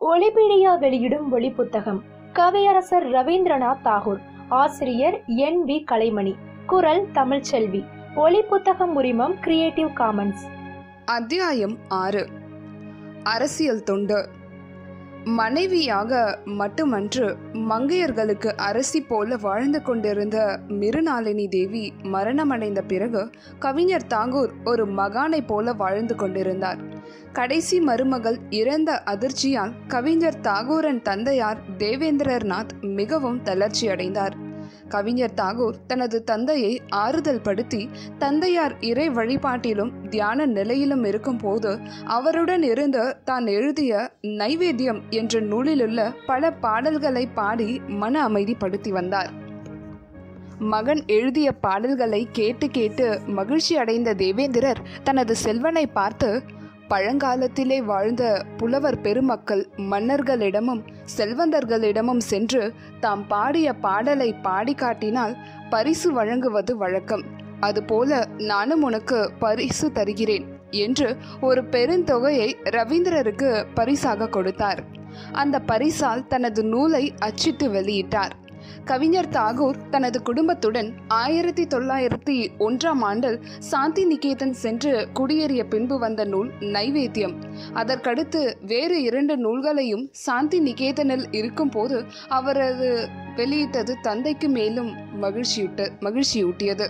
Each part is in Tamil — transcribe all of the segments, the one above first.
ஒலிபீடியா வெளியிடும் ஒளி புத்தகம் கவியரசர் ரவீந்திரநாத் தாகூர் ஆசிரியர் என் வி கலைமணி குரல் தமிழ்ச்செல்வி ஒலி புத்தகம் உரிமம் கிரியேட்டிவ் காமன்ஸ் அத்தியாயம் ஆறு அரசியல் தொண்டு மனைவியாக மட்டுமன்று மங்கையர்களுக்கு அரசி போல வாழ்ந்து கொண்டிருந்த மிருநாளினி தேவி மரணமடைந்த பிறகு கவிஞர் தாகூர் ஒரு மகானை போல வாழ்ந்து கொண்டிருந்தார் கடைசி மருமகள் இறந்த அதிர்ச்சியால் கவிஞர் தாகூரன் தந்தையார் தேவேந்திரநாத் மிகவும் தளர்ச்சி அடைந்தார் கவிஞர் தாகூர் தனது தந்தையை ஆறுதல் படுத்தி தந்தையார் இறை வழிபாட்டிலும் தியான நிலையிலும் இருக்கும்போது அவருடன் இருந்து தான் எழுதிய நைவேத்தியம் என்ற நூலிலுள்ள பல பாடல்களை பாடி மன அமைதிப்படுத்தி வந்தார் மகன் எழுதிய பாடல்களை கேட்டு கேட்டு மகிழ்ச்சி அடைந்த தேவேந்திரர் தனது செல்வனை பார்த்து பழங்காலத்திலே வாழ்ந்த புலவர் பெருமக்கள் மன்னர்களிடமும் செல்வந்தர்களிடமும் சென்று தாம் பாடிய பாடலை பாடி காட்டினால் பரிசு வழங்குவது வழக்கம் அதுபோல நானும் உனக்கு பரிசு தருகிறேன் என்று ஒரு பெருந்தொகையை ரவீந்திரருக்கு பரிசாக கொடுத்தார் அந்த பரிசால் தனது நூலை அச்சிட்டு வெளியிட்டார் கவிஞர் தாகூர் தனது குடும்பத்துடன் ஆயிரத்தி தொள்ளாயிரத்தி ஒன்றாம் ஆண்டில் சாந்தி நிகேதன் சென்று குடியேறிய பின்பு வந்த நூல் நைவேத்தியம் அதற்கடுத்து வேறு இரண்டு நூல்களையும் சாந்தி நிகேதனில் இருக்கும்போது அவரது வெளியிட்டது தந்தைக்கு மேலும் மகிழ்ச்சியூட்ட மகிழ்ச்சியூட்டியது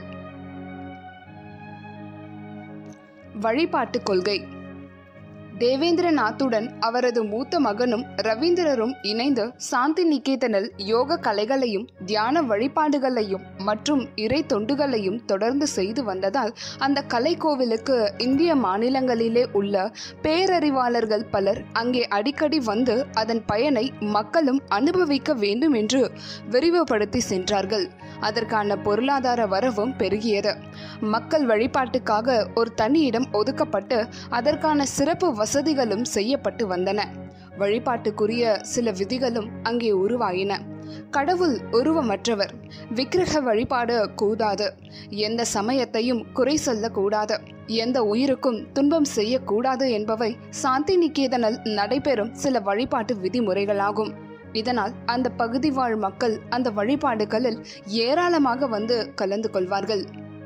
வழிபாட்டு கொள்கை தேவேந்திரநாத்துடன் அவரது மூத்த மகனும் ரவீந்திரரும் இணைந்து சாந்தி நிகேதனில் யோக கலைகளையும் தியான வழிபாடுகளையும் மற்றும் இறை தொண்டுகளையும் தொடர்ந்து செய்து வந்ததால் அந்த கலைக்கோவிலுக்கு இந்திய மாநிலங்களிலே உள்ள பேரறிவாளர்கள் பலர் அங்கே அடிக்கடி வந்து அதன் பயனை மக்களும் அனுபவிக்க வேண்டும் என்று விரிவுபடுத்தி சென்றார்கள் அதற்கான பொருளாதார வரவும் பெருகியது மக்கள் வழிபாட்டுக்காக ஒரு தனி இடம் ஒதுக்கப்பட்டு அதற்கான சிறப்பு வசதிகளும் செய்யப்பட்டு வந்தன வழிபாட்டுக்குரிய சில விதிகளும் அங்கே உருவாயின கடவுள் உருவமற்றவர் விக்கிரக வழிபாடு கூடாது எந்த சமயத்தையும் குறை சொல்லக்கூடாது எந்த உயிருக்கும் துன்பம் செய்யக்கூடாது என்பவை சாந்தி நிகேதனில் நடைபெறும் சில வழிபாட்டு விதிமுறைகளாகும் இதனால் அந்த பகுதி வாழ் மக்கள் அந்த வழிபாடுகளில் ஏராளமாக வந்து கலந்து கொள்வார்கள்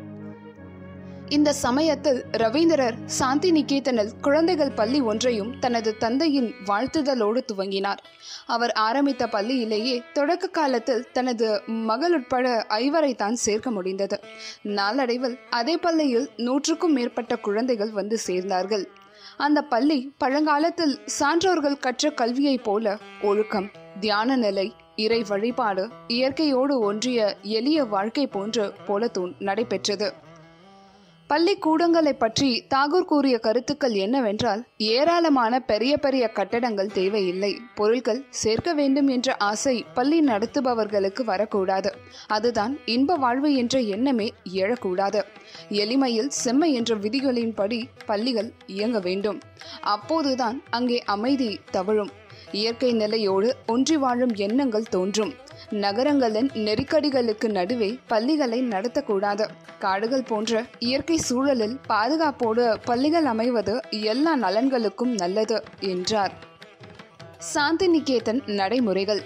இந்த சமயத்தில் ரவீந்திரர் சாந்தி நிகேதனில் குழந்தைகள் பள்ளி ஒன்றையும் தனது தந்தையின் வாழ்த்துதலோடு துவங்கினார் அவர் ஆரம்பித்த பள்ளியிலேயே தொடக்க காலத்தில் தனது மகள் உட்பட ஐவரை தான் சேர்க்க முடிந்தது நாளடைவில் அதே பள்ளியில் நூற்றுக்கும் மேற்பட்ட குழந்தைகள் வந்து சேர்ந்தார்கள் அந்த பள்ளி பழங்காலத்தில் சான்றோர்கள் கற்ற கல்வியைப் போல ஒழுக்கம் தியான நிலை இறை வழிபாடு இயற்கையோடு ஒன்றிய எளிய வாழ்க்கை போன்று போல தூண் நடைபெற்றது பள்ளிக்கூடங்களை பற்றி தாகூர் கூறிய கருத்துக்கள் என்னவென்றால் ஏராளமான பெரிய பெரிய கட்டடங்கள் தேவையில்லை பொருட்கள் சேர்க்க வேண்டும் என்ற ஆசை பள்ளி நடத்துபவர்களுக்கு வரக்கூடாது அதுதான் இன்ப வாழ்வு என்ற எண்ணமே எழக்கூடாது எளிமையில் செம்மை என்ற விதிகளின்படி பள்ளிகள் இயங்க வேண்டும் அப்போதுதான் அங்கே அமைதி தவழும் இயற்கை நிலையோடு ஒன்றி வாழும் எண்ணங்கள் தோன்றும் நகரங்களின் நெருக்கடிகளுக்கு நடுவே பள்ளிகளை நடத்தக்கூடாது காடுகள் போன்ற இயற்கை சூழலில் பாதுகாப்போடு பள்ளிகள் அமைவது எல்லா நலன்களுக்கும் நல்லது என்றார் சாந்தி நிகேதன் நடைமுறைகள்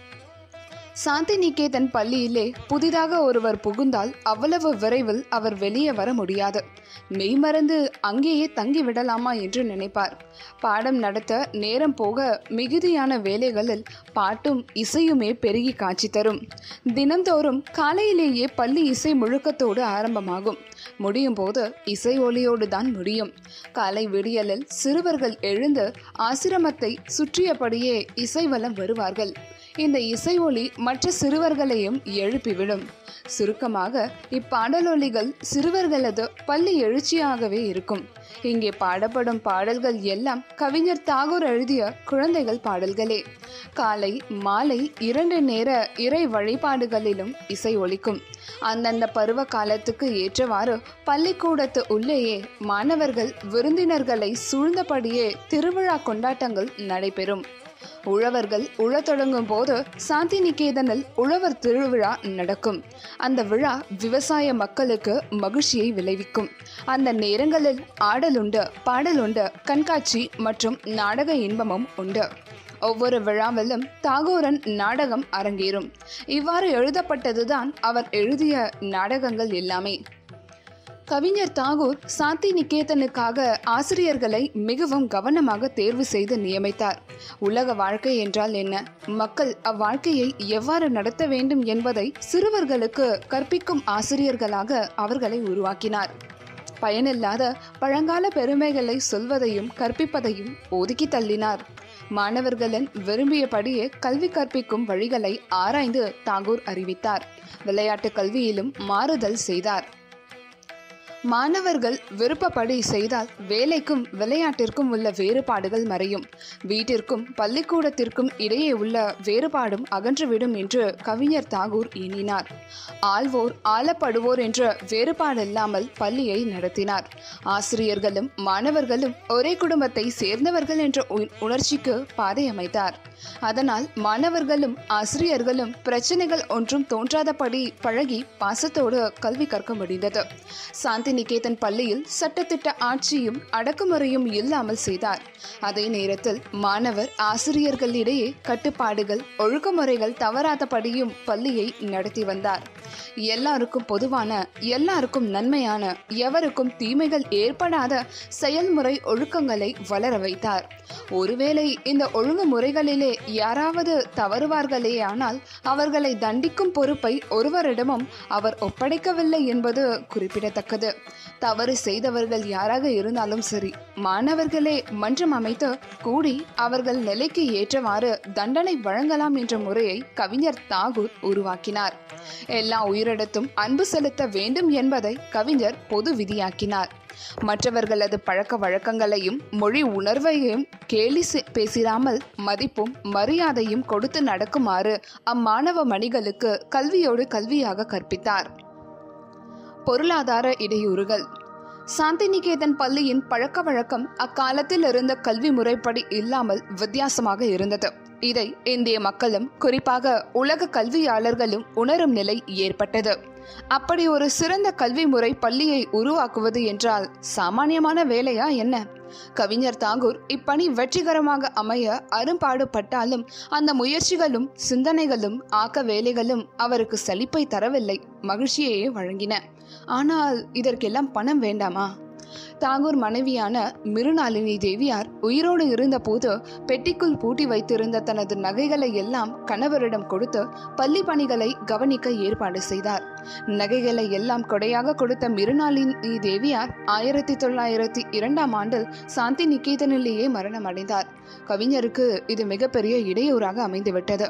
சாந்தி நிகேதன் பள்ளியிலே புதிதாக ஒருவர் புகுந்தால் அவ்வளவு விரைவில் அவர் வெளியே வர முடியாது மெய்மறந்து அங்கேயே தங்கி விடலாமா என்று நினைப்பார் பாடம் நடத்த நேரம் போக மிகுதியான வேலைகளில் பாட்டும் இசையுமே பெருகி காட்சி தரும் தினந்தோறும் காலையிலேயே பள்ளி இசை முழுக்கத்தோடு ஆரம்பமாகும் முடியும் போது இசை ஒலியோடு தான் முடியும் காலை விடியலில் சிறுவர்கள் எழுந்து ஆசிரமத்தை சுற்றியபடியே இசைவலம் வருவார்கள் இந்த இசை ஒலி மற்ற சிறுவர்களையும் எழுப்பிவிடும் சுருக்கமாக இப்பாடலொலிகள் சிறுவர்களது பள்ளி எழுச்சியாகவே இருக்கும் இங்கே பாடப்படும் பாடல்கள் எல்லாம் கவிஞர் தாகூர் எழுதிய குழந்தைகள் பாடல்களே காலை மாலை இரண்டு நேர இறை வழிபாடுகளிலும் இசை ஒலிக்கும் அந்தந்த பருவ காலத்துக்கு ஏற்றவாறு பள்ளிக்கூடத்து உள்ளேயே மாணவர்கள் விருந்தினர்களை சூழ்ந்தபடியே திருவிழா கொண்டாட்டங்கள் நடைபெறும் உழவர்கள் உழத் தொடங்கும் போது சாந்தி நிகேதனில் உழவர் திருவிழா நடக்கும் அந்த விழா விவசாய மக்களுக்கு மகிழ்ச்சியை விளைவிக்கும் அந்த நேரங்களில் ஆடலுண்டு பாடலுண்டு கண்காட்சி மற்றும் நாடக இன்பமும் உண்டு ஒவ்வொரு விழாவிலும் தாகூரன் நாடகம் அரங்கேறும் இவ்வாறு எழுதப்பட்டதுதான் அவர் எழுதிய நாடகங்கள் எல்லாமே கவிஞர் தாகூர் சாந்தி நிகேதனுக்காக ஆசிரியர்களை மிகவும் கவனமாக தேர்வு செய்து நியமித்தார் உலக வாழ்க்கை என்றால் என்ன மக்கள் அவ்வாழ்க்கையை எவ்வாறு நடத்த வேண்டும் என்பதை சிறுவர்களுக்கு கற்பிக்கும் ஆசிரியர்களாக அவர்களை உருவாக்கினார் பயனில்லாத பழங்கால பெருமைகளை சொல்வதையும் கற்பிப்பதையும் ஒதுக்கி தள்ளினார் மாணவர்களின் விரும்பியபடியே கல்வி கற்பிக்கும் வழிகளை ஆராய்ந்து தாகூர் அறிவித்தார் விளையாட்டு கல்வியிலும் மாறுதல் செய்தார் மாணவர்கள் விருப்பப்படி செய்தால் வேலைக்கும் விளையாட்டிற்கும் உள்ள வேறுபாடுகள் மறையும் வீட்டிற்கும் பள்ளிக்கூடத்திற்கும் இடையே உள்ள வேறுபாடும் அகன்றுவிடும் என்று கவிஞர் தாகூர் எண்ணினார் ஆள்வோர் ஆளப்படுவோர் என்ற வேறுபாடில்லாமல் பள்ளியை நடத்தினார் ஆசிரியர்களும் மாணவர்களும் ஒரே குடும்பத்தை சேர்ந்தவர்கள் என்ற உ- உணர்ச்சிக்கு பாதை அமைத்தார் அதனால் மாணவர்களும் ஆசிரியர்களும் பிரச்சனைகள் ஒன்றும் தோன்றாதபடி பழகி பாசத்தோடு கல்வி கற்க முடிந்தது சாந்தி நிகேதன் பள்ளியில் சட்டத்திட்ட ஆட்சியும் அடக்குமுறையும் இல்லாமல் செய்தார் அதே நேரத்தில் மாணவர் ஆசிரியர்களிடையே கட்டுப்பாடுகள் ஒழுக்கமுறைகள் தவறாதபடியும் பள்ளியை நடத்தி வந்தார் எல்லாருக்கும் பொதுவான எல்லாருக்கும் நன்மையான எவருக்கும் தீமைகள் ஏற்படாத செயல்முறை ஒழுக்கங்களை வளர வைத்தார் ஒருவேளை இந்த ஒழுங்குமுறைகளிலே யாராவது தவறுவார்களேயானால் அவர்களை தண்டிக்கும் பொறுப்பை ஒருவரிடமும் அவர் ஒப்படைக்கவில்லை என்பது குறிப்பிடத்தக்கது தவறு செய்தவர்கள் யாராக இருந்தாலும் சரி மாணவர்களே மன்றம் அமைத்து கூடி அவர்கள் நிலைக்கு ஏற்றவாறு தண்டனை வழங்கலாம் என்ற முறையை கவிஞர் தாகூர் உருவாக்கினார் எல்லா உயிரிடத்தும் அன்பு செலுத்த வேண்டும் என்பதை கவிஞர் பொது விதியாக்கினார் மற்றவர்களது பழக்க வழக்கங்களையும் மொழி உணர்வையும் கேலி செ- பேசிராமல் மதிப்பும் மரியாதையும் கொடுத்து நடக்குமாறு அம்மாணவ மணிகளுக்கு கல்வியோடு கல்வியாக கற்பித்தார் பொருளாதார இடையூறுகள் சாந்திநிகேதன் பள்ளியின் பழக்க வழக்கம் அக்காலத்தில் இருந்த கல்வி முறைப்படி இல்லாமல் வித்தியாசமாக இருந்தது இதை இந்திய மக்களும் குறிப்பாக உலக கல்வியாளர்களும் உணரும் நிலை ஏற்பட்டது அப்படி ஒரு சிறந்த கல்வி முறை பள்ளியை உருவாக்குவது என்றால் சாமானியமான வேலையா என்ன கவிஞர் தாகூர் இப்பணி வெற்றிகரமாக அமைய அரும்பாடுபட்டாலும் அந்த முயற்சிகளும் சிந்தனைகளும் ஆக்க வேலைகளும் அவருக்கு சலிப்பை தரவில்லை மகிழ்ச்சியையே வழங்கின ஆனால் இதற்கெல்லாம் பணம் வேண்டாமா தாகூர் மனைவியான மிருணாளினி தேவியார் உயிரோடு இருந்தபோது பெட்டிக்குள் பூட்டி வைத்திருந்த தனது நகைகளை எல்லாம் கணவரிடம் கொடுத்து பள்ளி பணிகளை கவனிக்க ஏற்பாடு செய்தார் நகைகளை எல்லாம் கொடையாக கொடுத்த மிருணாளினி தேவியார் ஆயிரத்தி தொள்ளாயிரத்தி இரண்டாம் ஆண்டில் சாந்தி நிகேதனிலேயே மரணம் அடைந்தார் கவிஞருக்கு இது மிகப்பெரிய இடையூறாக அமைந்துவிட்டது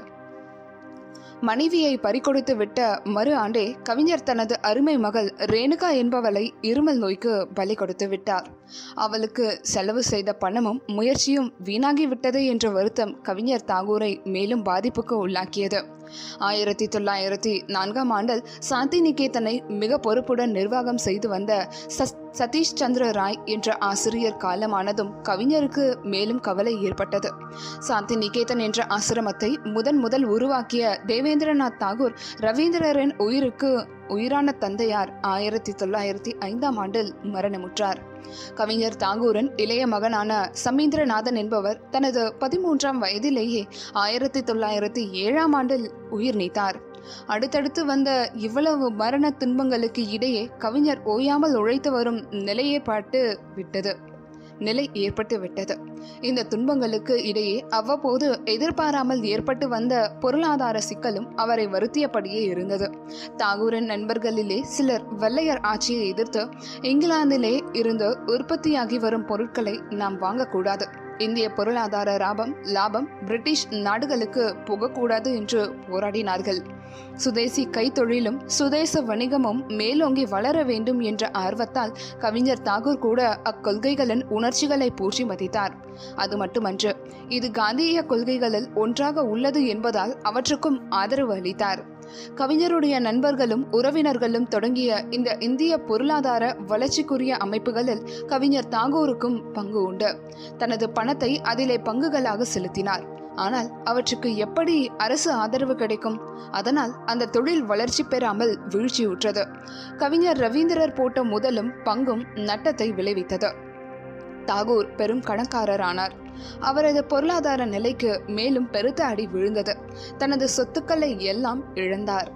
மனைவியை பறிகொடுத்து விட்ட மறு ஆண்டே கவிஞர் தனது அருமை மகள் ரேணுகா என்பவளை இருமல் நோய்க்கு பலி கொடுத்து விட்டார் அவளுக்கு செலவு செய்த பணமும் முயற்சியும் வீணாகி விட்டது என்ற வருத்தம் கவிஞர் தாகூரை மேலும் பாதிப்புக்கு உள்ளாக்கியது ஆயிரத்தி தொள்ளாயிரத்தி நான்காம் ஆண்டில் சாந்தி நிகேதனை மிக பொறுப்புடன் நிர்வாகம் செய்து வந்த சஸ் சதீஷ் சந்திர ராய் என்ற ஆசிரியர் காலமானதும் கவிஞருக்கு மேலும் கவலை ஏற்பட்டது சாந்தி நிகேதன் என்ற ஆசிரமத்தை முதன் முதல் உருவாக்கிய தேவேந்திரநாத் தாகூர் ரவீந்திரரின் உயிருக்கு உயிரான தந்தையார் ஆயிரத்தி தொள்ளாயிரத்தி ஐந்தாம் ஆண்டில் மரணமுற்றார் கவிஞர் தாகூரின் இளைய மகனான சமீந்திரநாதன் என்பவர் தனது பதிமூன்றாம் வயதிலேயே ஆயிரத்தி தொள்ளாயிரத்தி ஏழாம் ஆண்டில் உயிர் நீத்தார் அடுத்தடுத்து வந்த இவ்வளவு மரண துன்பங்களுக்கு இடையே கவிஞர் ஓயாமல் உழைத்து வரும் நிலையை பாட்டு விட்டது நிலை ஏற்பட்டு விட்டது இந்த துன்பங்களுக்கு இடையே அவ்வப்போது எதிர்பாராமல் ஏற்பட்டு வந்த பொருளாதார சிக்கலும் அவரை வருத்தியபடியே இருந்தது தாகூரின் நண்பர்களிலே சிலர் வெள்ளையர் ஆட்சியை எதிர்த்து இங்கிலாந்திலே இருந்து உற்பத்தியாகி வரும் பொருட்களை நாம் வாங்கக்கூடாது இந்திய பொருளாதார லாபம் லாபம் பிரிட்டிஷ் நாடுகளுக்கு போகக்கூடாது என்று போராடினார்கள் சுதேசி கைத்தொழிலும் சுதேச வணிகமும் மேலோங்கி வளர வேண்டும் என்ற ஆர்வத்தால் கவிஞர் தாகூர் கூட அக்கொள்கைகளின் உணர்ச்சிகளை போற்றி மதித்தார் அது மட்டுமன்று இது காந்திய கொள்கைகளில் ஒன்றாக உள்ளது என்பதால் அவற்றுக்கும் ஆதரவு அளித்தார் கவிஞருடைய நண்பர்களும் உறவினர்களும் தொடங்கிய இந்த இந்திய பொருளாதார வளர்ச்சிக்குரிய அமைப்புகளில் கவிஞர் தாகூருக்கும் பங்கு உண்டு தனது பணத்தை அதிலே பங்குகளாக செலுத்தினார் ஆனால் அவற்றுக்கு எப்படி அரசு ஆதரவு கிடைக்கும் அதனால் அந்த தொழில் வளர்ச்சி பெறாமல் வீழ்ச்சியுற்றது கவிஞர் ரவீந்திரர் போட்ட முதலும் பங்கும் நட்டத்தை விளைவித்தது தாகூர் பெரும் கணக்காரரானார் அவரது பொருளாதார நிலைக்கு மேலும் பெருத்த அடி விழுந்தது தனது சொத்துக்களை எல்லாம் இழந்தார்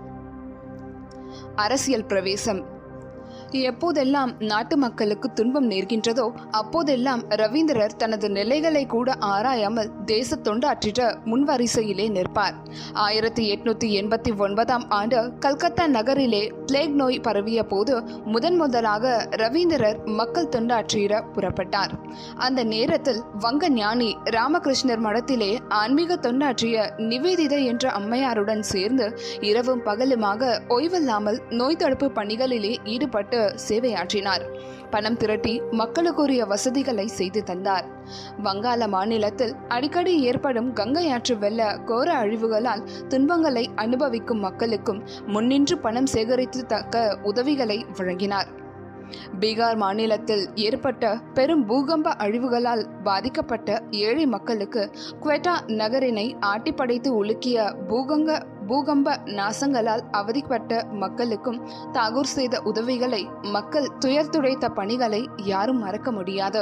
அரசியல் பிரவேசம் எப்போதெல்லாம் நாட்டு மக்களுக்கு துன்பம் நேர்கின்றதோ அப்போதெல்லாம் ரவீந்திரர் தனது நிலைகளை கூட ஆராயாமல் தேச தொண்டாற்றிட முன்வரிசையிலே நிற்பார் ஆயிரத்தி எட்நூத்தி எண்பத்தி ஒன்பதாம் ஆண்டு கல்கத்தா நகரிலே பிளேக் நோய் பரவிய போது முதன் முதலாக ரவீந்திரர் மக்கள் தொண்டாற்றிட புறப்பட்டார் அந்த நேரத்தில் வங்க ஞானி ராமகிருஷ்ணர் மடத்திலே ஆன்மீக தொண்டாற்றிய நிவேதிதா என்ற அம்மையாருடன் சேர்ந்து இரவும் பகலுமாக ஓய்வில்லாமல் நோய் தடுப்பு பணிகளிலே ஈடுபட்டு சேவையாற்றினார் பணம் திரட்டி மக்களுக்குரிய வசதிகளை செய்து தந்தார் வங்காள மாநிலத்தில் அடிக்கடி ஏற்படும் கங்கை ஆற்று வெள்ள கோர அழிவுகளால் துன்பங்களை அனுபவிக்கும் மக்களுக்கும் முன்னின்று பணம் சேகரித்து தக்க உதவிகளை வழங்கினார் பீகார் மாநிலத்தில் ஏற்பட்ட பெரும் பூகம்ப அழிவுகளால் பாதிக்கப்பட்ட ஏழை மக்களுக்கு குவெட்டா நகரினை ஆட்டிப்படைத்து உலுக்கிய பூகங்க பூகம்ப நாசங்களால் அவதிப்பட்ட மக்களுக்கும் தாகூர் செய்த உதவிகளை மக்கள் துயர் துடைத்த பணிகளை யாரும் மறக்க முடியாது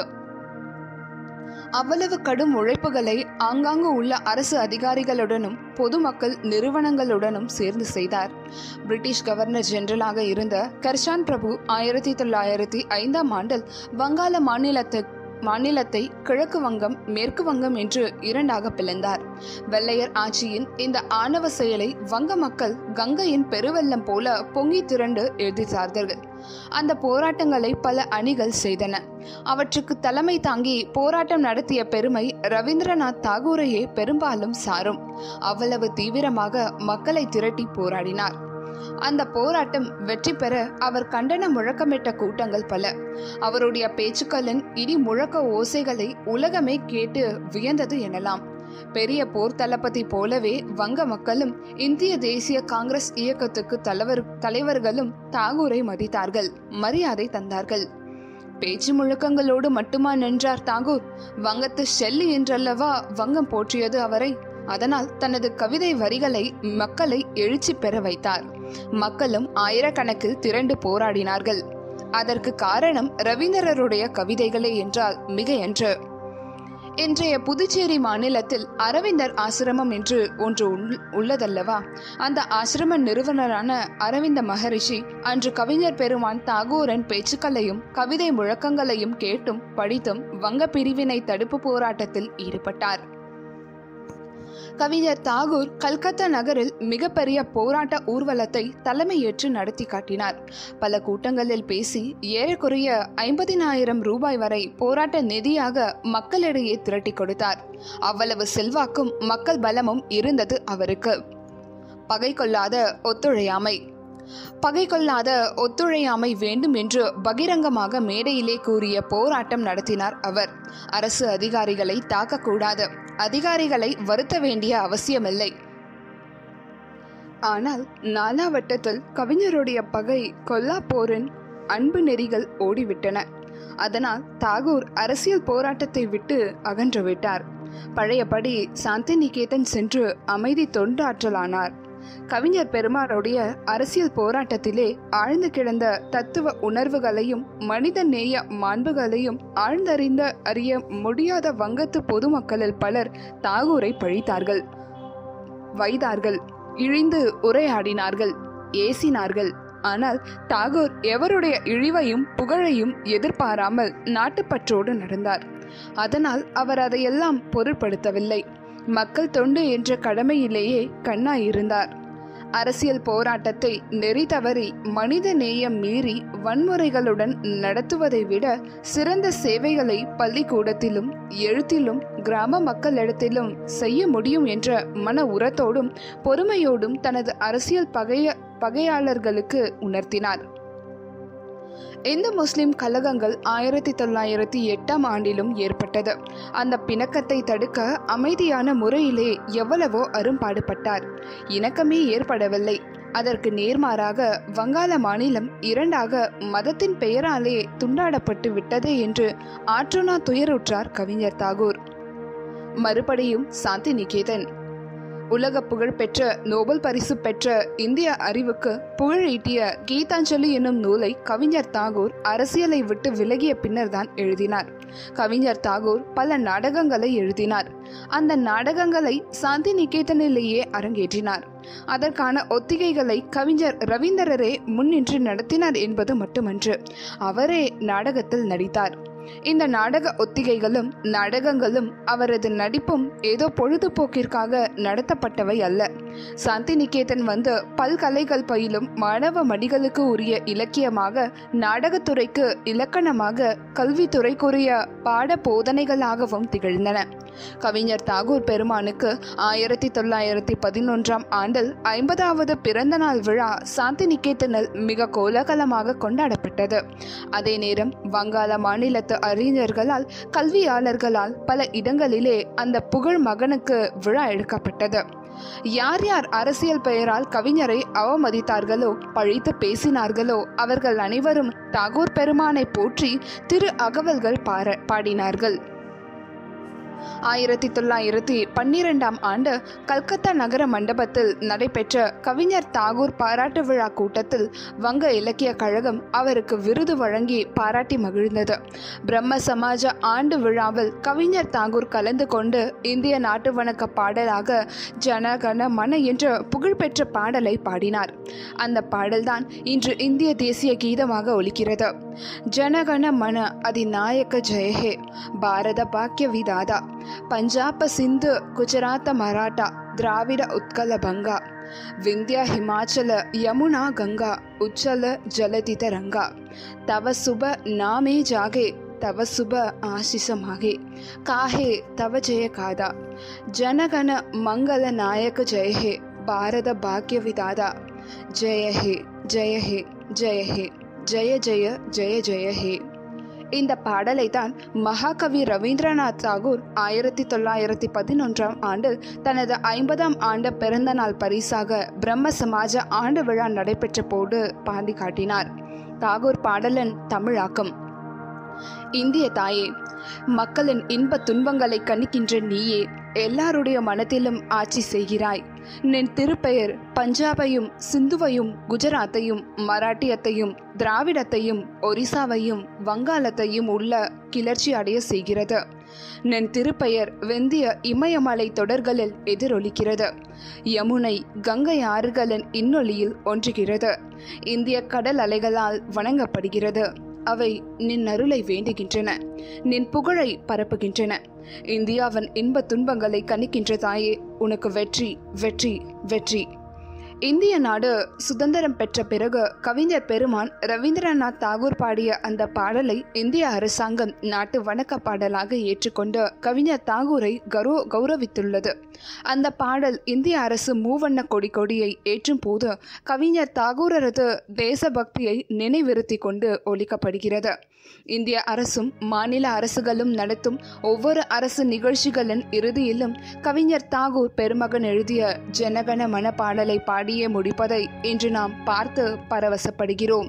அவ்வளவு கடும் உழைப்புகளை ஆங்காங்கு உள்ள அரசு அதிகாரிகளுடனும் பொதுமக்கள் நிறுவனங்களுடனும் சேர்ந்து செய்தார் பிரிட்டிஷ் கவர்னர் ஜெனரலாக இருந்த கர்ஷான் பிரபு ஆயிரத்தி தொள்ளாயிரத்தி ஐந்தாம் ஆண்டில் வங்காள மாநிலத்து மாநிலத்தை கிழக்கு வங்கம் மேற்கு வங்கம் என்று இரண்டாக பிளந்தார் வெள்ளையர் ஆட்சியின் இந்த ஆணவ செயலை வங்க மக்கள் கங்கையின் பெருவெள்ளம் போல பொங்கி திரண்டு எதிர்த்தார்கள் அந்த போராட்டங்களை பல அணிகள் செய்தன அவற்றுக்கு தலைமை தாங்கி போராட்டம் நடத்திய பெருமை ரவீந்திரநாத் தாகூரையே பெரும்பாலும் சாரும் அவ்வளவு தீவிரமாக மக்களை திரட்டி போராடினார் அந்த போராட்டம் வெற்றி பெற அவர் கண்டன முழக்கமிட்ட கூட்டங்கள் பல அவருடைய பேச்சுக்களின் இடி முழக்க ஓசைகளை உலகமே கேட்டு வியந்தது எனலாம் பெரிய போர் தளபதி போலவே வங்க மக்களும் இந்திய தேசிய காங்கிரஸ் இயக்கத்துக்கு தலைவர் தலைவர்களும் தாகூரை மதித்தார்கள் மரியாதை தந்தார்கள் பேச்சு முழக்கங்களோடு மட்டுமா நின்றார் தாகூர் வங்கத்து ஷெல்லி என்றல்லவா வங்கம் போற்றியது அவரை அதனால் தனது கவிதை வரிகளை மக்களை எழுச்சி பெற வைத்தார் மக்களும் ஆயிரக்கணக்கில் திரண்டு போராடினார்கள் அதற்கு காரணம் ரவீந்திரருடைய கவிதைகளே என்றால் மிகையன்று இன்றைய புதுச்சேரி மாநிலத்தில் அரவிந்தர் ஆசிரமம் என்று ஒன்று உள்- உள்ளதல்லவா அந்த ஆசிரம நிறுவனரான அரவிந்த மகரிஷி அன்று கவிஞர் பெருமான் தாகூரன் பேச்சுக்களையும் கவிதை முழக்கங்களையும் கேட்டும் படித்தும் வங்க பிரிவினை தடுப்பு போராட்டத்தில் ஈடுபட்டார் கவிஞர் தாகூர் கல்கத்தா நகரில் மிகப்பெரிய போராட்ட ஊர்வலத்தை தலைமையேற்று நடத்தி காட்டினார் பல கூட்டங்களில் பேசி ஏறக்குறைய ஐம்பதினாயிரம் ரூபாய் வரை போராட்ட நிதியாக மக்களிடையே திரட்டி கொடுத்தார் அவ்வளவு செல்வாக்கும் மக்கள் பலமும் இருந்தது அவருக்கு பகை கொள்ளாத ஒத்துழையாமை பகை கொள்ளாத ஒத்துழையாமை வேண்டும் என்று பகிரங்கமாக மேடையிலே கூறிய போராட்டம் நடத்தினார் அவர் அரசு அதிகாரிகளை தாக்கக்கூடாது அதிகாரிகளை வருத்த வேண்டிய அவசியமில்லை ஆனால் நாலாவட்டத்தில் கவிஞருடைய பகை கொல்லா போரின் அன்பு நெறிகள் ஓடிவிட்டன அதனால் தாகூர் அரசியல் போராட்டத்தை விட்டு அகன்று விட்டார் பழையபடி சாந்தி நிகேதன் சென்று அமைதி தொண்டாற்றலானார் கவிஞர் பெருமாளுடைய அரசியல் போராட்டத்திலே ஆழ்ந்து கிடந்த தத்துவ உணர்வுகளையும் மனித நேய மாண்புகளையும் ஆழ்ந்தறிந்த அறிய முடியாத வங்கத்து பொதுமக்களில் பலர் தாகூரை பழித்தார்கள் வைத்தார்கள் இழிந்து உரையாடினார்கள் ஏசினார்கள் ஆனால் தாகூர் எவருடைய இழிவையும் புகழையும் எதிர்பாராமல் நாட்டுப்பற்றோடு நடந்தார் அதனால் அவர் அதையெல்லாம் பொருட்படுத்தவில்லை மக்கள் தொண்டு என்ற கடமையிலேயே கண்ணாயிருந்தார் அரசியல் போராட்டத்தை நெறி தவறி மனித நேயம் மீறி வன்முறைகளுடன் நடத்துவதை விட சிறந்த சேவைகளை பள்ளிக்கூடத்திலும் எழுத்திலும் கிராம மக்களிடத்திலும் செய்ய முடியும் என்ற மன உரத்தோடும் பொறுமையோடும் தனது அரசியல் பகைய பகையாளர்களுக்கு உணர்த்தினார் இந்து முஸ்லிம் கலகங்கள் ஆயிரத்தி தொள்ளாயிரத்தி எட்டாம் ஆண்டிலும் ஏற்பட்டது அந்த பிணக்கத்தை தடுக்க அமைதியான முறையிலே எவ்வளவோ அரும்பாடுபட்டார் இணக்கமே ஏற்படவில்லை அதற்கு நேர்மாறாக வங்காள மாநிலம் இரண்டாக மதத்தின் பெயராலே துண்டாடப்பட்டு விட்டதே என்று ஆற்றுனா துயருற்றார் கவிஞர் தாகூர் மறுபடியும் சாந்தி நிகேதன் உலக புகழ்பெற்ற நோபல் பரிசு பெற்ற இந்திய அறிவுக்கு புகழீட்டிய கீதாஞ்சலி என்னும் நூலை கவிஞர் தாகூர் அரசியலை விட்டு விலகிய பின்னர்தான் எழுதினார் கவிஞர் தாகூர் பல நாடகங்களை எழுதினார் அந்த நாடகங்களை சாந்தி நிகேதனிலேயே அரங்கேற்றினார் அதற்கான ஒத்திகைகளை கவிஞர் ரவீந்திரரே முன்னின்று நடத்தினார் என்பது மட்டுமன்று அவரே நாடகத்தில் நடித்தார் இந்த நாடக ஒத்திகைகளும் நாடகங்களும் அவரது நடிப்பும் ஏதோ பொழுதுபோக்கிற்காக நடத்தப்பட்டவை அல்ல சாந்தி நிகேதன் வந்து பல்கலைகள் பயிலும் மாணவ மணிகளுக்கு உரிய இலக்கியமாக நாடகத்துறைக்கு இலக்கணமாக கல்வித்துறைக்குரிய பாட போதனைகளாகவும் திகழ்ந்தன கவிஞர் தாகூர் பெருமானுக்கு ஆயிரத்தி தொள்ளாயிரத்தி பதினொன்றாம் ஆண்டில் ஐம்பதாவது பிறந்த நாள் விழா சாந்தி நிகேதனில் மிக கோலாகலமாக கொண்டாடப்பட்டது அதே நேரம் வங்காள மாநிலத்து அறிஞர்களால் கல்வியாளர்களால் பல இடங்களிலே அந்த புகழ் மகனுக்கு விழா எடுக்கப்பட்டது யார் யார் அரசியல் பெயரால் கவிஞரை அவமதித்தார்களோ பழித்து பேசினார்களோ அவர்கள் அனைவரும் தாகூர் பெருமானை போற்றி திரு அகவல்கள் பார பாடினார்கள் ஆயிரத்தி தொள்ளாயிரத்தி பன்னிரெண்டாம் ஆண்டு கல்கத்தா நகர மண்டபத்தில் நடைபெற்ற கவிஞர் தாகூர் பாராட்டு விழா கூட்டத்தில் வங்க இலக்கிய கழகம் அவருக்கு விருது வழங்கி பாராட்டி மகிழ்ந்தது பிரம்ம சமாஜ ஆண்டு விழாவில் கவிஞர் தாகூர் கலந்து கொண்டு இந்திய நாட்டு வணக்க பாடலாக ஜனகண மன என்ற புகழ்பெற்ற பாடலை பாடினார் அந்த பாடல்தான் இன்று இந்திய தேசிய கீதமாக ஒலிக்கிறது ஜனகண மன அதிநாயக ஜெயஹே பாரத பாக்கிய விதாதா ಪಂಜಾಬ ಸಿಂಧ್ ಗುಜರಾತ ಮರಾಠ ದ್ರಾವಿಡ ಉತ್ಕಲ ಭಂಗ ವಿಂಧ್ಯ ಹಿಮಾಚಲ ಯಮುನಾ ಗಂಗಾ ಉಜ್ಜಲ ಜಲದಿತ ರಂಗ ತವ ಸುಬ ನಾಮೇ ಜಾಗೆ ತವ ಸುಬ ಆಶಿಸ ಮಾಗೆ ಕಾಹೆ ತವ ಜಯ ಕಾದ ಜನಗಣ ಮಂಗಲ ನಾಯಕ ಜಯ ಹೇ ಭಾರತ ಭಾಗ್ಯ ವಿದಾದ ಜಯ ಹೇ ಜಯ ಹೇ ಜಯ ಹೇ ஜெய ஜெய ஜெய ஜெய ஹே இந்த பாடலை தான் மகாகவி ரவீந்திரநாத் தாகூர் ஆயிரத்தி தொள்ளாயிரத்தி பதினொன்றாம் ஆண்டில் தனது ஐம்பதாம் ஆண்டு பிறந்த நாள் பரிசாக பிரம்ம சமாஜ ஆண்டு விழா நடைபெற்ற போது பாடி காட்டினார் தாகூர் பாடலன் தமிழாக்கம் இந்திய தாயே மக்களின் இன்ப துன்பங்களை கணிக்கின்ற நீயே எல்லாருடைய மனத்திலும் ஆட்சி செய்கிறாய் நின் திருப்பெயர் பஞ்சாபையும் சிந்துவையும் குஜராத்தையும் மராட்டியத்தையும் திராவிடத்தையும் ஒரிசாவையும் வங்காளத்தையும் உள்ள கிளர்ச்சி அடைய செய்கிறது நின் திருப்பெயர் வெந்திய இமயமலை தொடர்களில் எதிரொலிக்கிறது யமுனை கங்கை ஆறுகளின் இன்னொலியில் ஒன்றுகிறது இந்திய கடல் அலைகளால் வணங்கப்படுகிறது அவை நின் அருளை வேண்டுகின்றன நின் புகழை பரப்புகின்றன இந்தியாவின் இன்ப துன்பங்களை கணிக்கின்ற தாயே உனக்கு வெற்றி வெற்றி வெற்றி இந்திய நாடு சுதந்திரம் பெற்ற பிறகு கவிஞர் பெருமான் ரவீந்திரநாத் தாகூர் பாடிய அந்த பாடலை இந்திய அரசாங்கம் நாட்டு வணக்க பாடலாக ஏற்றுக்கொண்டு கவிஞர் தாகூரை கௌரவ கௌரவித்துள்ளது அந்த பாடல் இந்திய அரசு மூவண்ண கொடி கொடியை ஏற்றும் போது கவிஞர் தாகூரரது தேசபக்தியை நினைவிருத்தி கொண்டு ஒலிக்கப்படுகிறது இந்திய அரசும் மாநில அரசுகளும் நடத்தும் ஒவ்வொரு அரசு நிகழ்ச்சிகளின் இறுதியிலும் கவிஞர் தாகூர் பெருமகன் எழுதிய ஜனகண மன பாடலை பாடியே முடிப்பதை இன்று நாம் பார்த்து பரவசப்படுகிறோம்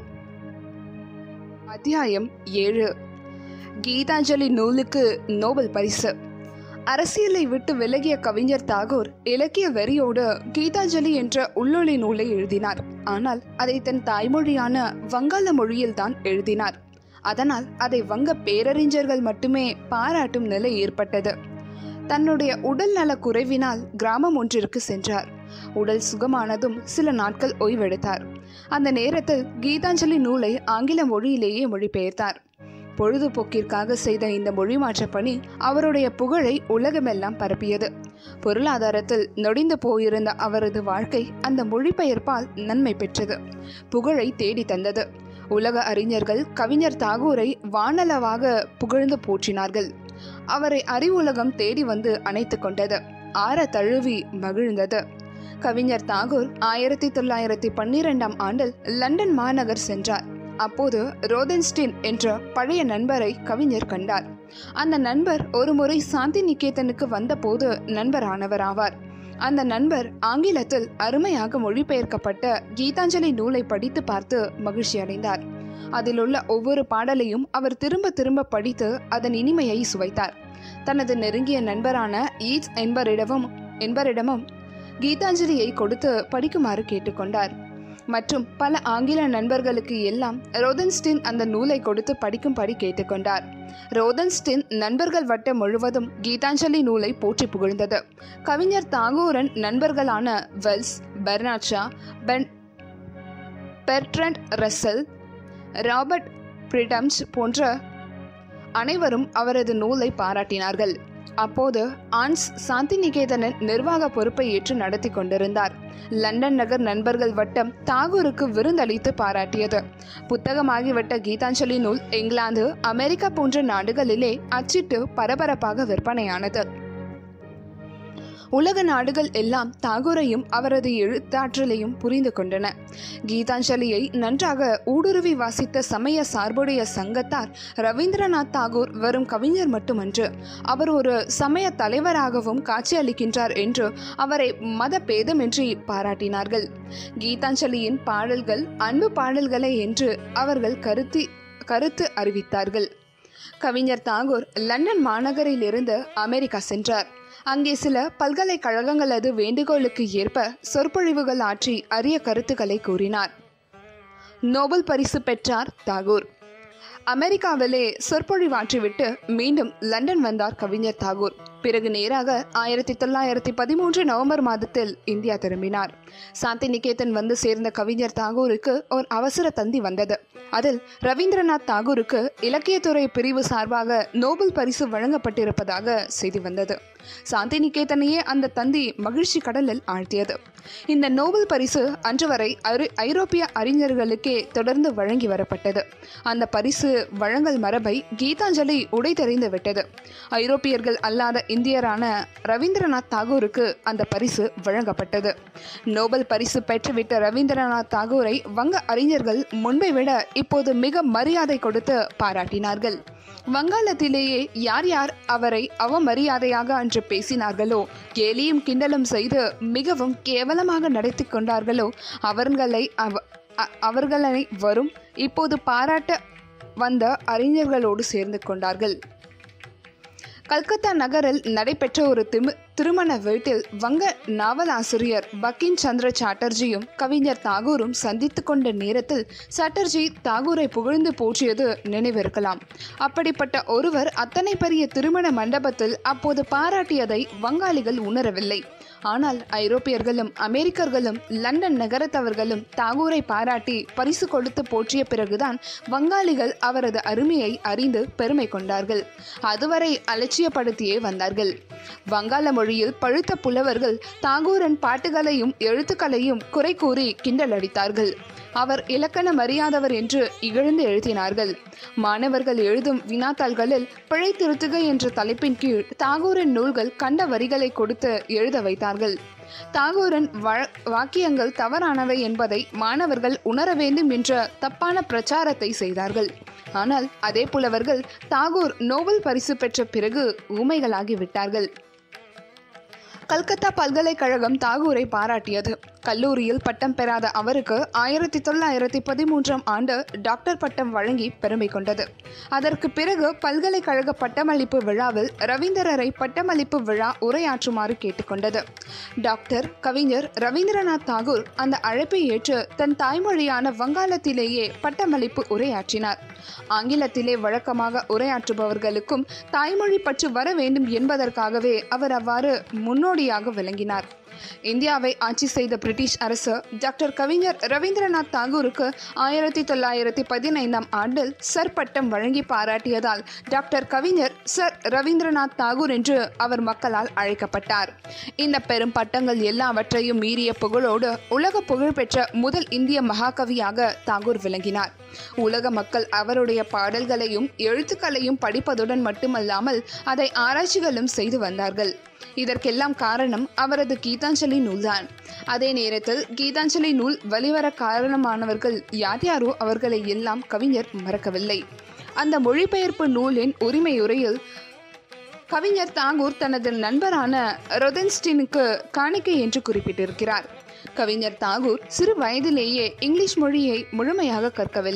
அத்தியாயம் ஏழு கீதாஞ்சலி நூலுக்கு நோபல் பரிசு அரசியலை விட்டு விலகிய கவிஞர் தாகூர் இலக்கிய வெறியோடு கீதாஞ்சலி என்ற உள்ளொளி நூலை எழுதினார் ஆனால் அதை தன் தாய்மொழியான வங்காள மொழியில்தான் எழுதினார் அதனால் அதை வங்க பேரறிஞர்கள் மட்டுமே பாராட்டும் நிலை ஏற்பட்டது தன்னுடைய உடல் நல குறைவினால் கிராமம் ஒன்றிற்கு சென்றார் உடல் சுகமானதும் சில நாட்கள் ஓய்வெடுத்தார் அந்த நேரத்தில் கீதாஞ்சலி நூலை ஆங்கில மொழியிலேயே மொழிபெயர்த்தார் பொழுதுபோக்கிற்காக செய்த இந்த மொழி மாற்ற பணி அவருடைய புகழை உலகமெல்லாம் பரப்பியது பொருளாதாரத்தில் நொடிந்து போயிருந்த அவரது வாழ்க்கை அந்த மொழிபெயர்ப்பால் நன்மை பெற்றது புகழை தேடி தந்தது உலக அறிஞர்கள் கவிஞர் தாகூரை வானளவாக புகழ்ந்து போற்றினார்கள் அவரை அறிவுலகம் தேடி வந்து அணைத்து கொண்டது ஆற தழுவி மகிழ்ந்தது கவிஞர் தாகூர் ஆயிரத்தி தொள்ளாயிரத்தி பன்னிரெண்டாம் ஆண்டில் லண்டன் மாநகர் சென்றார் அப்போது ரோதன்ஸ்டின் என்ற பழைய நண்பரை கவிஞர் கண்டார் அந்த நண்பர் ஒருமுறை சாந்தி நிகேதனுக்கு வந்தபோது நண்பரானவர் ஆவார் அந்த நண்பர் ஆங்கிலத்தில் அருமையாக மொழிபெயர்க்கப்பட்ட கீதாஞ்சலி நூலை படித்து பார்த்து மகிழ்ச்சி அடைந்தார் அதில் உள்ள ஒவ்வொரு பாடலையும் அவர் திரும்ப திரும்ப படித்து அதன் இனிமையை சுவைத்தார் தனது நெருங்கிய நண்பரான ஈட்ஸ் என்பரிடமும் என்பரிடமும் கீதாஞ்சலியை கொடுத்து படிக்குமாறு கேட்டுக்கொண்டார் மற்றும் பல ஆங்கில நண்பர்களுக்கு எல்லாம் ரோதன்ஸ்டின் அந்த நூலை கொடுத்து படிக்கும்படி கேட்டுக்கொண்டார் ரோதன்ஸ்டின் நண்பர்கள் வட்டம் முழுவதும் கீதாஞ்சலி நூலை போற்றி புகழ்ந்தது கவிஞர் தாகூரன் நண்பர்களான வெல்ஸ் பெர்னாட்ஷா பென் பெர்ட்ரண்ட் ரசல் ராபர்ட் பிரிடம்ஸ் போன்ற அனைவரும் அவரது நூலை பாராட்டினார்கள் அப்போது ஆன்ஸ் சாந்திநிகேதனின் நிர்வாக பொறுப்பை ஏற்று நடத்தி கொண்டிருந்தார் லண்டன் நகர் நண்பர்கள் வட்டம் தாகூருக்கு விருந்தளித்து பாராட்டியது புத்தகமாகிவிட்ட கீதாஞ்சலி நூல் இங்கிலாந்து அமெரிக்கா போன்ற நாடுகளிலே அச்சிட்டு பரபரப்பாக விற்பனையானது உலக நாடுகள் எல்லாம் தாகூரையும் அவரது எழுத்தாற்றலையும் புரிந்து கொண்டன கீதாஞ்சலியை நன்றாக ஊடுருவி வாசித்த சமய சார்புடைய சங்கத்தார் ரவீந்திரநாத் தாகூர் வெறும் கவிஞர் மட்டுமன்று அவர் ஒரு சமய தலைவராகவும் காட்சியளிக்கின்றார் என்று அவரை மத பேதமின்றி பாராட்டினார்கள் கீதாஞ்சலியின் பாடல்கள் அன்பு பாடல்களே என்று அவர்கள் கருத்தி கருத்து அறிவித்தார்கள் கவிஞர் தாகூர் லண்டன் மாநகரிலிருந்து அமெரிக்கா சென்றார் அங்கே சில பல்கலைக்கழகங்களது வேண்டுகோளுக்கு ஏற்ப சொற்பொழிவுகள் ஆற்றி அரிய கருத்துக்களை கூறினார் நோபல் பரிசு பெற்றார் தாகூர் அமெரிக்காவிலே சொற்பொழிவாற்றிவிட்டு மீண்டும் லண்டன் வந்தார் கவிஞர் தாகூர் பிறகு நேராக ஆயிரத்தி தொள்ளாயிரத்தி பதிமூன்று நவம்பர் மாதத்தில் இந்தியா திரும்பினார் சாந்தி நிகேதன் வந்து சேர்ந்த கவிஞர் தாகூருக்கு ஒரு அவசர தந்தி வந்தது அதில் ரவீந்திரநாத் தாகூருக்கு இலக்கியத்துறை பிரிவு சார்பாக நோபல் பரிசு வழங்கப்பட்டிருப்பதாக செய்தி வந்தது சாந்தி நிகேதனையே அந்த தந்தி மகிழ்ச்சி கடலில் ஆழ்த்தியது இந்த நோபல் பரிசு அன்று வரை ஐரு- ஐரோப்பிய அறிஞர்களுக்கே தொடர்ந்து வழங்கி வரப்பட்டது அந்த பரிசு வழங்கல் மரபை கீதாஞ்சலி உடைத்தெறிந்து விட்டது ஐரோப்பியர்கள் அல்லாத இந்தியரான ரவீந்திரநாத் தாகூருக்கு அந்த பரிசு வழங்கப்பட்டது நோபல் பரிசு பெற்றுவிட்ட ரவீந்திரநாத் தாகூரை வங்க அறிஞர்கள் முன்பை விட இப்போது மிக மரியாதை கொடுத்து பாராட்டினார்கள் வங்காளத்திலேயே யார் யார் அவரை அவமரியாதையாக அன்று பேசினார்களோ கேலியும் கிண்டலும் செய்து மிகவும் கேவலமாக நடத்தி கொண்டார்களோ அவர்களை அவ அ- அவர்களை வரும் இப்போது பாராட்ட வந்த அறிஞர்களோடு சேர்ந்து கொண்டார்கள் கல்கத்தா நகரில் நடைபெற்ற ஒரு திமு திருமண வீட்டில் வங்க நாவலாசிரியர் பக்கிம் சந்திர சாட்டர்ஜியும் கவிஞர் தாகூரும் சந்தித்து கொண்ட நேரத்தில் சாட்டர்ஜி தாகூரை புகழ்ந்து போற்றியது நினைவிருக்கலாம் அப்படிப்பட்ட ஒருவர் அத்தனை பெரிய திருமண மண்டபத்தில் அப்போது பாராட்டியதை வங்காளிகள் உணரவில்லை ஆனால் ஐரோப்பியர்களும் அமெரிக்கர்களும் லண்டன் நகரத்தவர்களும் தாகூரை பாராட்டி பரிசு கொடுத்து போற்றிய பிறகுதான் வங்காளிகள் அவரது அருமையை அறிந்து பெருமை கொண்டார்கள் அதுவரை அலட்சியப்படுத்தியே வந்தார்கள் வங்காள மொழியில் பழுத்த புலவர்கள் தாகூரன் பாட்டுகளையும் எழுத்துக்களையும் குறை கூறி கிண்டலடித்தார்கள் அவர் இலக்கணம் அறியாதவர் என்று இகழ்ந்து எழுதினார்கள் மாணவர்கள் எழுதும் வினாத்தாள்களில் பிழை திருத்துக என்ற தலைப்பின் கீழ் தாகூரின் நூல்கள் கண்ட வரிகளை கொடுத்து எழுத வைத்தார்கள் தாகூரின் வழ- வாக்கியங்கள் தவறானவை என்பதை மாணவர்கள் உணர வேண்டும் என்ற தப்பான பிரச்சாரத்தை செய்தார்கள் ஆனால் அதே புலவர்கள் தாகூர் நோபல் பரிசு பெற்ற பிறகு ஊமைகளாகி விட்டார்கள் கல்கத்தா பல்கலைக்கழகம் தாகூரை பாராட்டியது கல்லூரியில் பட்டம் பெறாத அவருக்கு ஆயிரத்தி தொள்ளாயிரத்தி பதிமூன்றாம் ஆண்டு டாக்டர் பட்டம் வழங்கி பெருமை கொண்டது அதற்கு பிறகு பல்கலைக்கழக பட்டமளிப்பு விழாவில் ரவீந்திரரை பட்டமளிப்பு விழா உரையாற்றுமாறு கேட்டுக்கொண்டது டாக்டர் கவிஞர் ரவீந்திரநாத் தாகூர் அந்த அழைப்பை ஏற்று தன் தாய்மொழியான வங்காளத்திலேயே பட்டமளிப்பு உரையாற்றினார் ஆங்கிலத்திலே வழக்கமாக உரையாற்றுபவர்களுக்கும் தாய்மொழி பற்று வர வேண்டும் என்பதற்காகவே அவர் அவ்வாறு முன்னோடியாக விளங்கினார் இந்தியாவை ஆட்சி செய்த பிரிட்டிஷ் அரசு டாக்டர் கவிஞர் ரவீந்திரநாத் தாகூருக்கு ஆயிரத்தி தொள்ளாயிரத்தி பதினைந்தாம் ஆண்டில் சர் பட்டம் வழங்கி பாராட்டியதால் டாக்டர் கவிஞர் சர் ரவீந்திரநாத் தாகூர் என்று அவர் மக்களால் அழைக்கப்பட்டார் இந்த பெரும் பட்டங்கள் எல்லாவற்றையும் மீறிய புகழோடு உலக புகழ்பெற்ற முதல் இந்திய மகாகவியாக தாகூர் விளங்கினார் உலக மக்கள் அவருடைய பாடல்களையும் எழுத்துக்களையும் படிப்பதுடன் மட்டுமல்லாமல் அதை ஆராய்ச்சிகளும் செய்து வந்தார்கள் இதற்கெல்லாம் காரணம் அவரது கீதாஞ்சலி நூல்தான் அதே நேரத்தில் கீதாஞ்சலி நூல் வெளிவர காரணமானவர்கள் யார் யாரோ அவர்களை எல்லாம் கவிஞர் மறக்கவில்லை அந்த மொழிபெயர்ப்பு நூலின் உரிமையுரையில் கவிஞர் தாகூர் தனது நண்பரான ரொதன்ஸ்டினுக்கு காணிக்கை என்று குறிப்பிட்டிருக்கிறார் கவிஞர் தாகூர் சிறு வயதிலேயே இங்கிலீஷ் மொழியை முழுமையாக கற்கவில்லை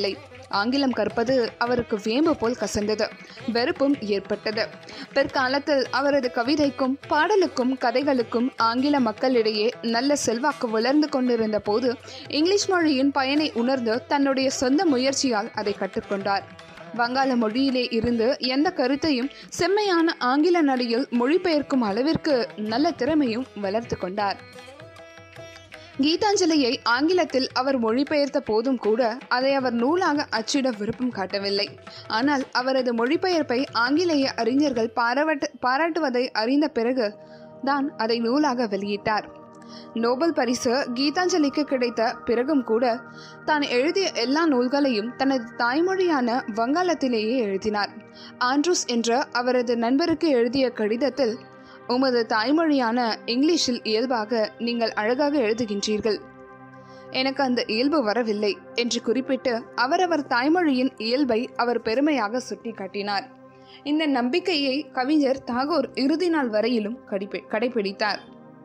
ஆங்கிலம் கற்பது அவருக்கு வேம்பு போல் கசந்தது வெறுப்பும் ஏற்பட்டது பிற்காலத்தில் அவரது கவிதைக்கும் பாடலுக்கும் கதைகளுக்கும் ஆங்கில மக்களிடையே நல்ல செல்வாக்கு வளர்ந்து கொண்டிருந்த போது இங்கிலீஷ் மொழியின் பயனை உணர்ந்து தன்னுடைய சொந்த முயற்சியால் அதை கற்றுக்கொண்டார் வங்காள மொழியிலே இருந்து எந்த கருத்தையும் செம்மையான ஆங்கில நடையில் மொழிபெயர்க்கும் அளவிற்கு நல்ல திறமையும் வளர்த்து கொண்டார் கீதாஞ்சலியை ஆங்கிலத்தில் அவர் மொழிபெயர்த்த போதும் கூட அதை அவர் நூலாக அச்சிட விருப்பம் காட்டவில்லை ஆனால் அவரது மொழிபெயர்ப்பை ஆங்கிலேய அறிஞர்கள் பாராட்டு பாராட்டுவதை அறிந்த பிறகு தான் அதை நூலாக வெளியிட்டார் நோபல் பரிசு கீதாஞ்சலிக்கு கிடைத்த பிறகும் கூட தான் எழுதிய எல்லா நூல்களையும் தனது தாய்மொழியான வங்காளத்திலேயே எழுதினார் ஆண்ட்ரூஸ் என்ற அவரது நண்பருக்கு எழுதிய கடிதத்தில் உமது தாய்மொழியான இங்கிலீஷில் இயல்பாக நீங்கள் அழகாக எழுதுகின்றீர்கள் எனக்கு அந்த இயல்பு வரவில்லை என்று குறிப்பிட்டு அவரவர் தாய்மொழியின் இயல்பை அவர் பெருமையாக சுட்டிக்காட்டினார் இந்த நம்பிக்கையை கவிஞர் தாகூர் இறுதி நாள் வரையிலும் கடிப்பி கடைபிடித்தார்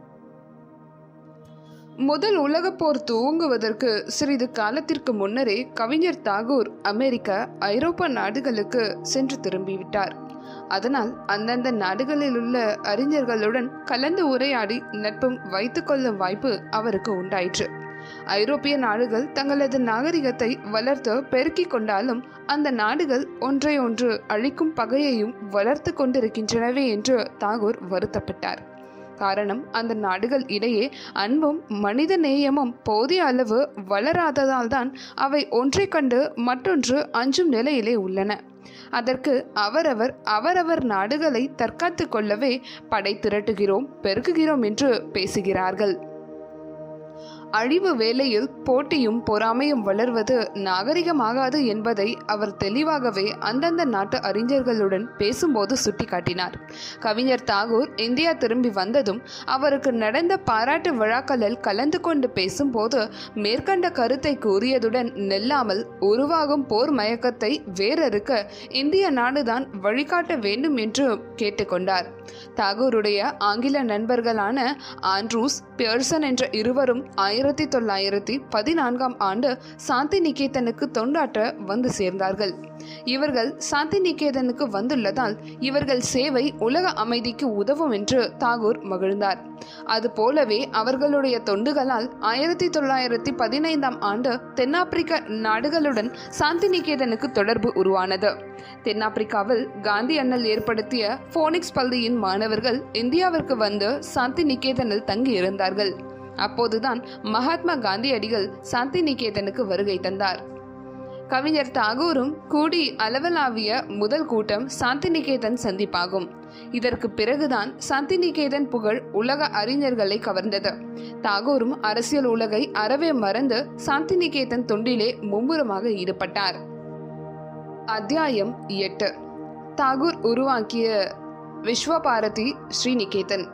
முதல் உலகப் போர் துவங்குவதற்கு சிறிது காலத்திற்கு முன்னரே கவிஞர் தாகூர் அமெரிக்கா ஐரோப்பா நாடுகளுக்கு சென்று திரும்பிவிட்டார் அதனால் அந்தந்த நாடுகளில் உள்ள அறிஞர்களுடன் கலந்து உரையாடி நட்பும் வைத்துக்கொள்ளும் வாய்ப்பு அவருக்கு உண்டாயிற்று ஐரோப்பிய நாடுகள் தங்களது நாகரிகத்தை வளர்த்து பெருக்கிக் கொண்டாலும் அந்த நாடுகள் ஒன்றை ஒன்று அழிக்கும் பகையையும் வளர்த்து கொண்டிருக்கின்றனவே என்று தாகூர் வருத்தப்பட்டார் காரணம் அந்த நாடுகள் இடையே அன்பும் மனித நேயமும் போதிய அளவு வளராததால் தான் அவை ஒன்றை கண்டு மற்றொன்று அஞ்சும் நிலையிலே உள்ளன அதற்கு அவரவர் அவரவர் நாடுகளை தற்காத்து கொள்ளவே படை திரட்டுகிறோம் பெருக்குகிறோம் என்று பேசுகிறார்கள் அழிவு வேளையில் போட்டியும் பொறாமையும் வளர்வது நாகரிகமாகாது என்பதை அவர் தெளிவாகவே அந்தந்த நாட்டு அறிஞர்களுடன் பேசும்போது சுட்டிக்காட்டினார் கவிஞர் தாகூர் இந்தியா திரும்பி வந்ததும் அவருக்கு நடந்த பாராட்டு விழாக்களில் கலந்து கொண்டு பேசும்போது மேற்கண்ட கருத்தை கூறியதுடன் நில்லாமல் உருவாகும் போர் மயக்கத்தை வேறறுக்க இந்திய நாடுதான் வழிகாட்ட வேண்டும் என்று கேட்டுக்கொண்டார் தாகூருடைய ஆங்கில நண்பர்களான ஆண்ட்ரூஸ் பியர்சன் என்ற இருவரும் ஆயிரத்தி தொள்ளாயிரத்தி பதினான்காம் ஆண்டு சாந்தி நிகேதனுக்கு தொண்டாற்ற வந்து சேர்ந்தார்கள் இவர்கள் சாந்தி நிகேதனுக்கு வந்துள்ளதால் இவர்கள் சேவை உலக அமைதிக்கு உதவும் என்று தாகூர் மகிழ்ந்தார் அதுபோலவே அவர்களுடைய தொண்டுகளால் ஆயிரத்தி தொள்ளாயிரத்தி பதினைந்தாம் ஆண்டு தென்னாப்பிரிக்க நாடுகளுடன் சாந்தி நிகேதனுக்கு தொடர்பு உருவானது தென்னாப்பிரிக்காவில் காந்தி அண்ணல் ஏற்படுத்திய போனிக்ஸ் பள்ளியின் மாணவர்கள் இந்தியாவிற்கு வந்து சாந்தி நிகேதனில் தங்கி இருந்தார்கள் அப்போதுதான் மகாத்மா காந்தியடிகள் சாந்தி நிகேதனுக்கு வருகை தந்தார் கவிஞர் தாகூரும் கூடி அளவலாவிய முதல் கூட்டம் சாந்தி நிகேதன் சந்திப்பாகும் இதற்கு பிறகுதான் சாந்தி நிகேதன் புகழ் உலக அறிஞர்களை கவர்ந்தது தாகூரும் அரசியல் உலகை அறவே மறந்து சாந்தி நிகேதன் தொண்டிலே மும்முரமாக ஈடுபட்டார் அத்தியாயம் எட்டு தாகூர் உருவாக்கிய விஸ்வபாரதி ஸ்ரீநிகேதன்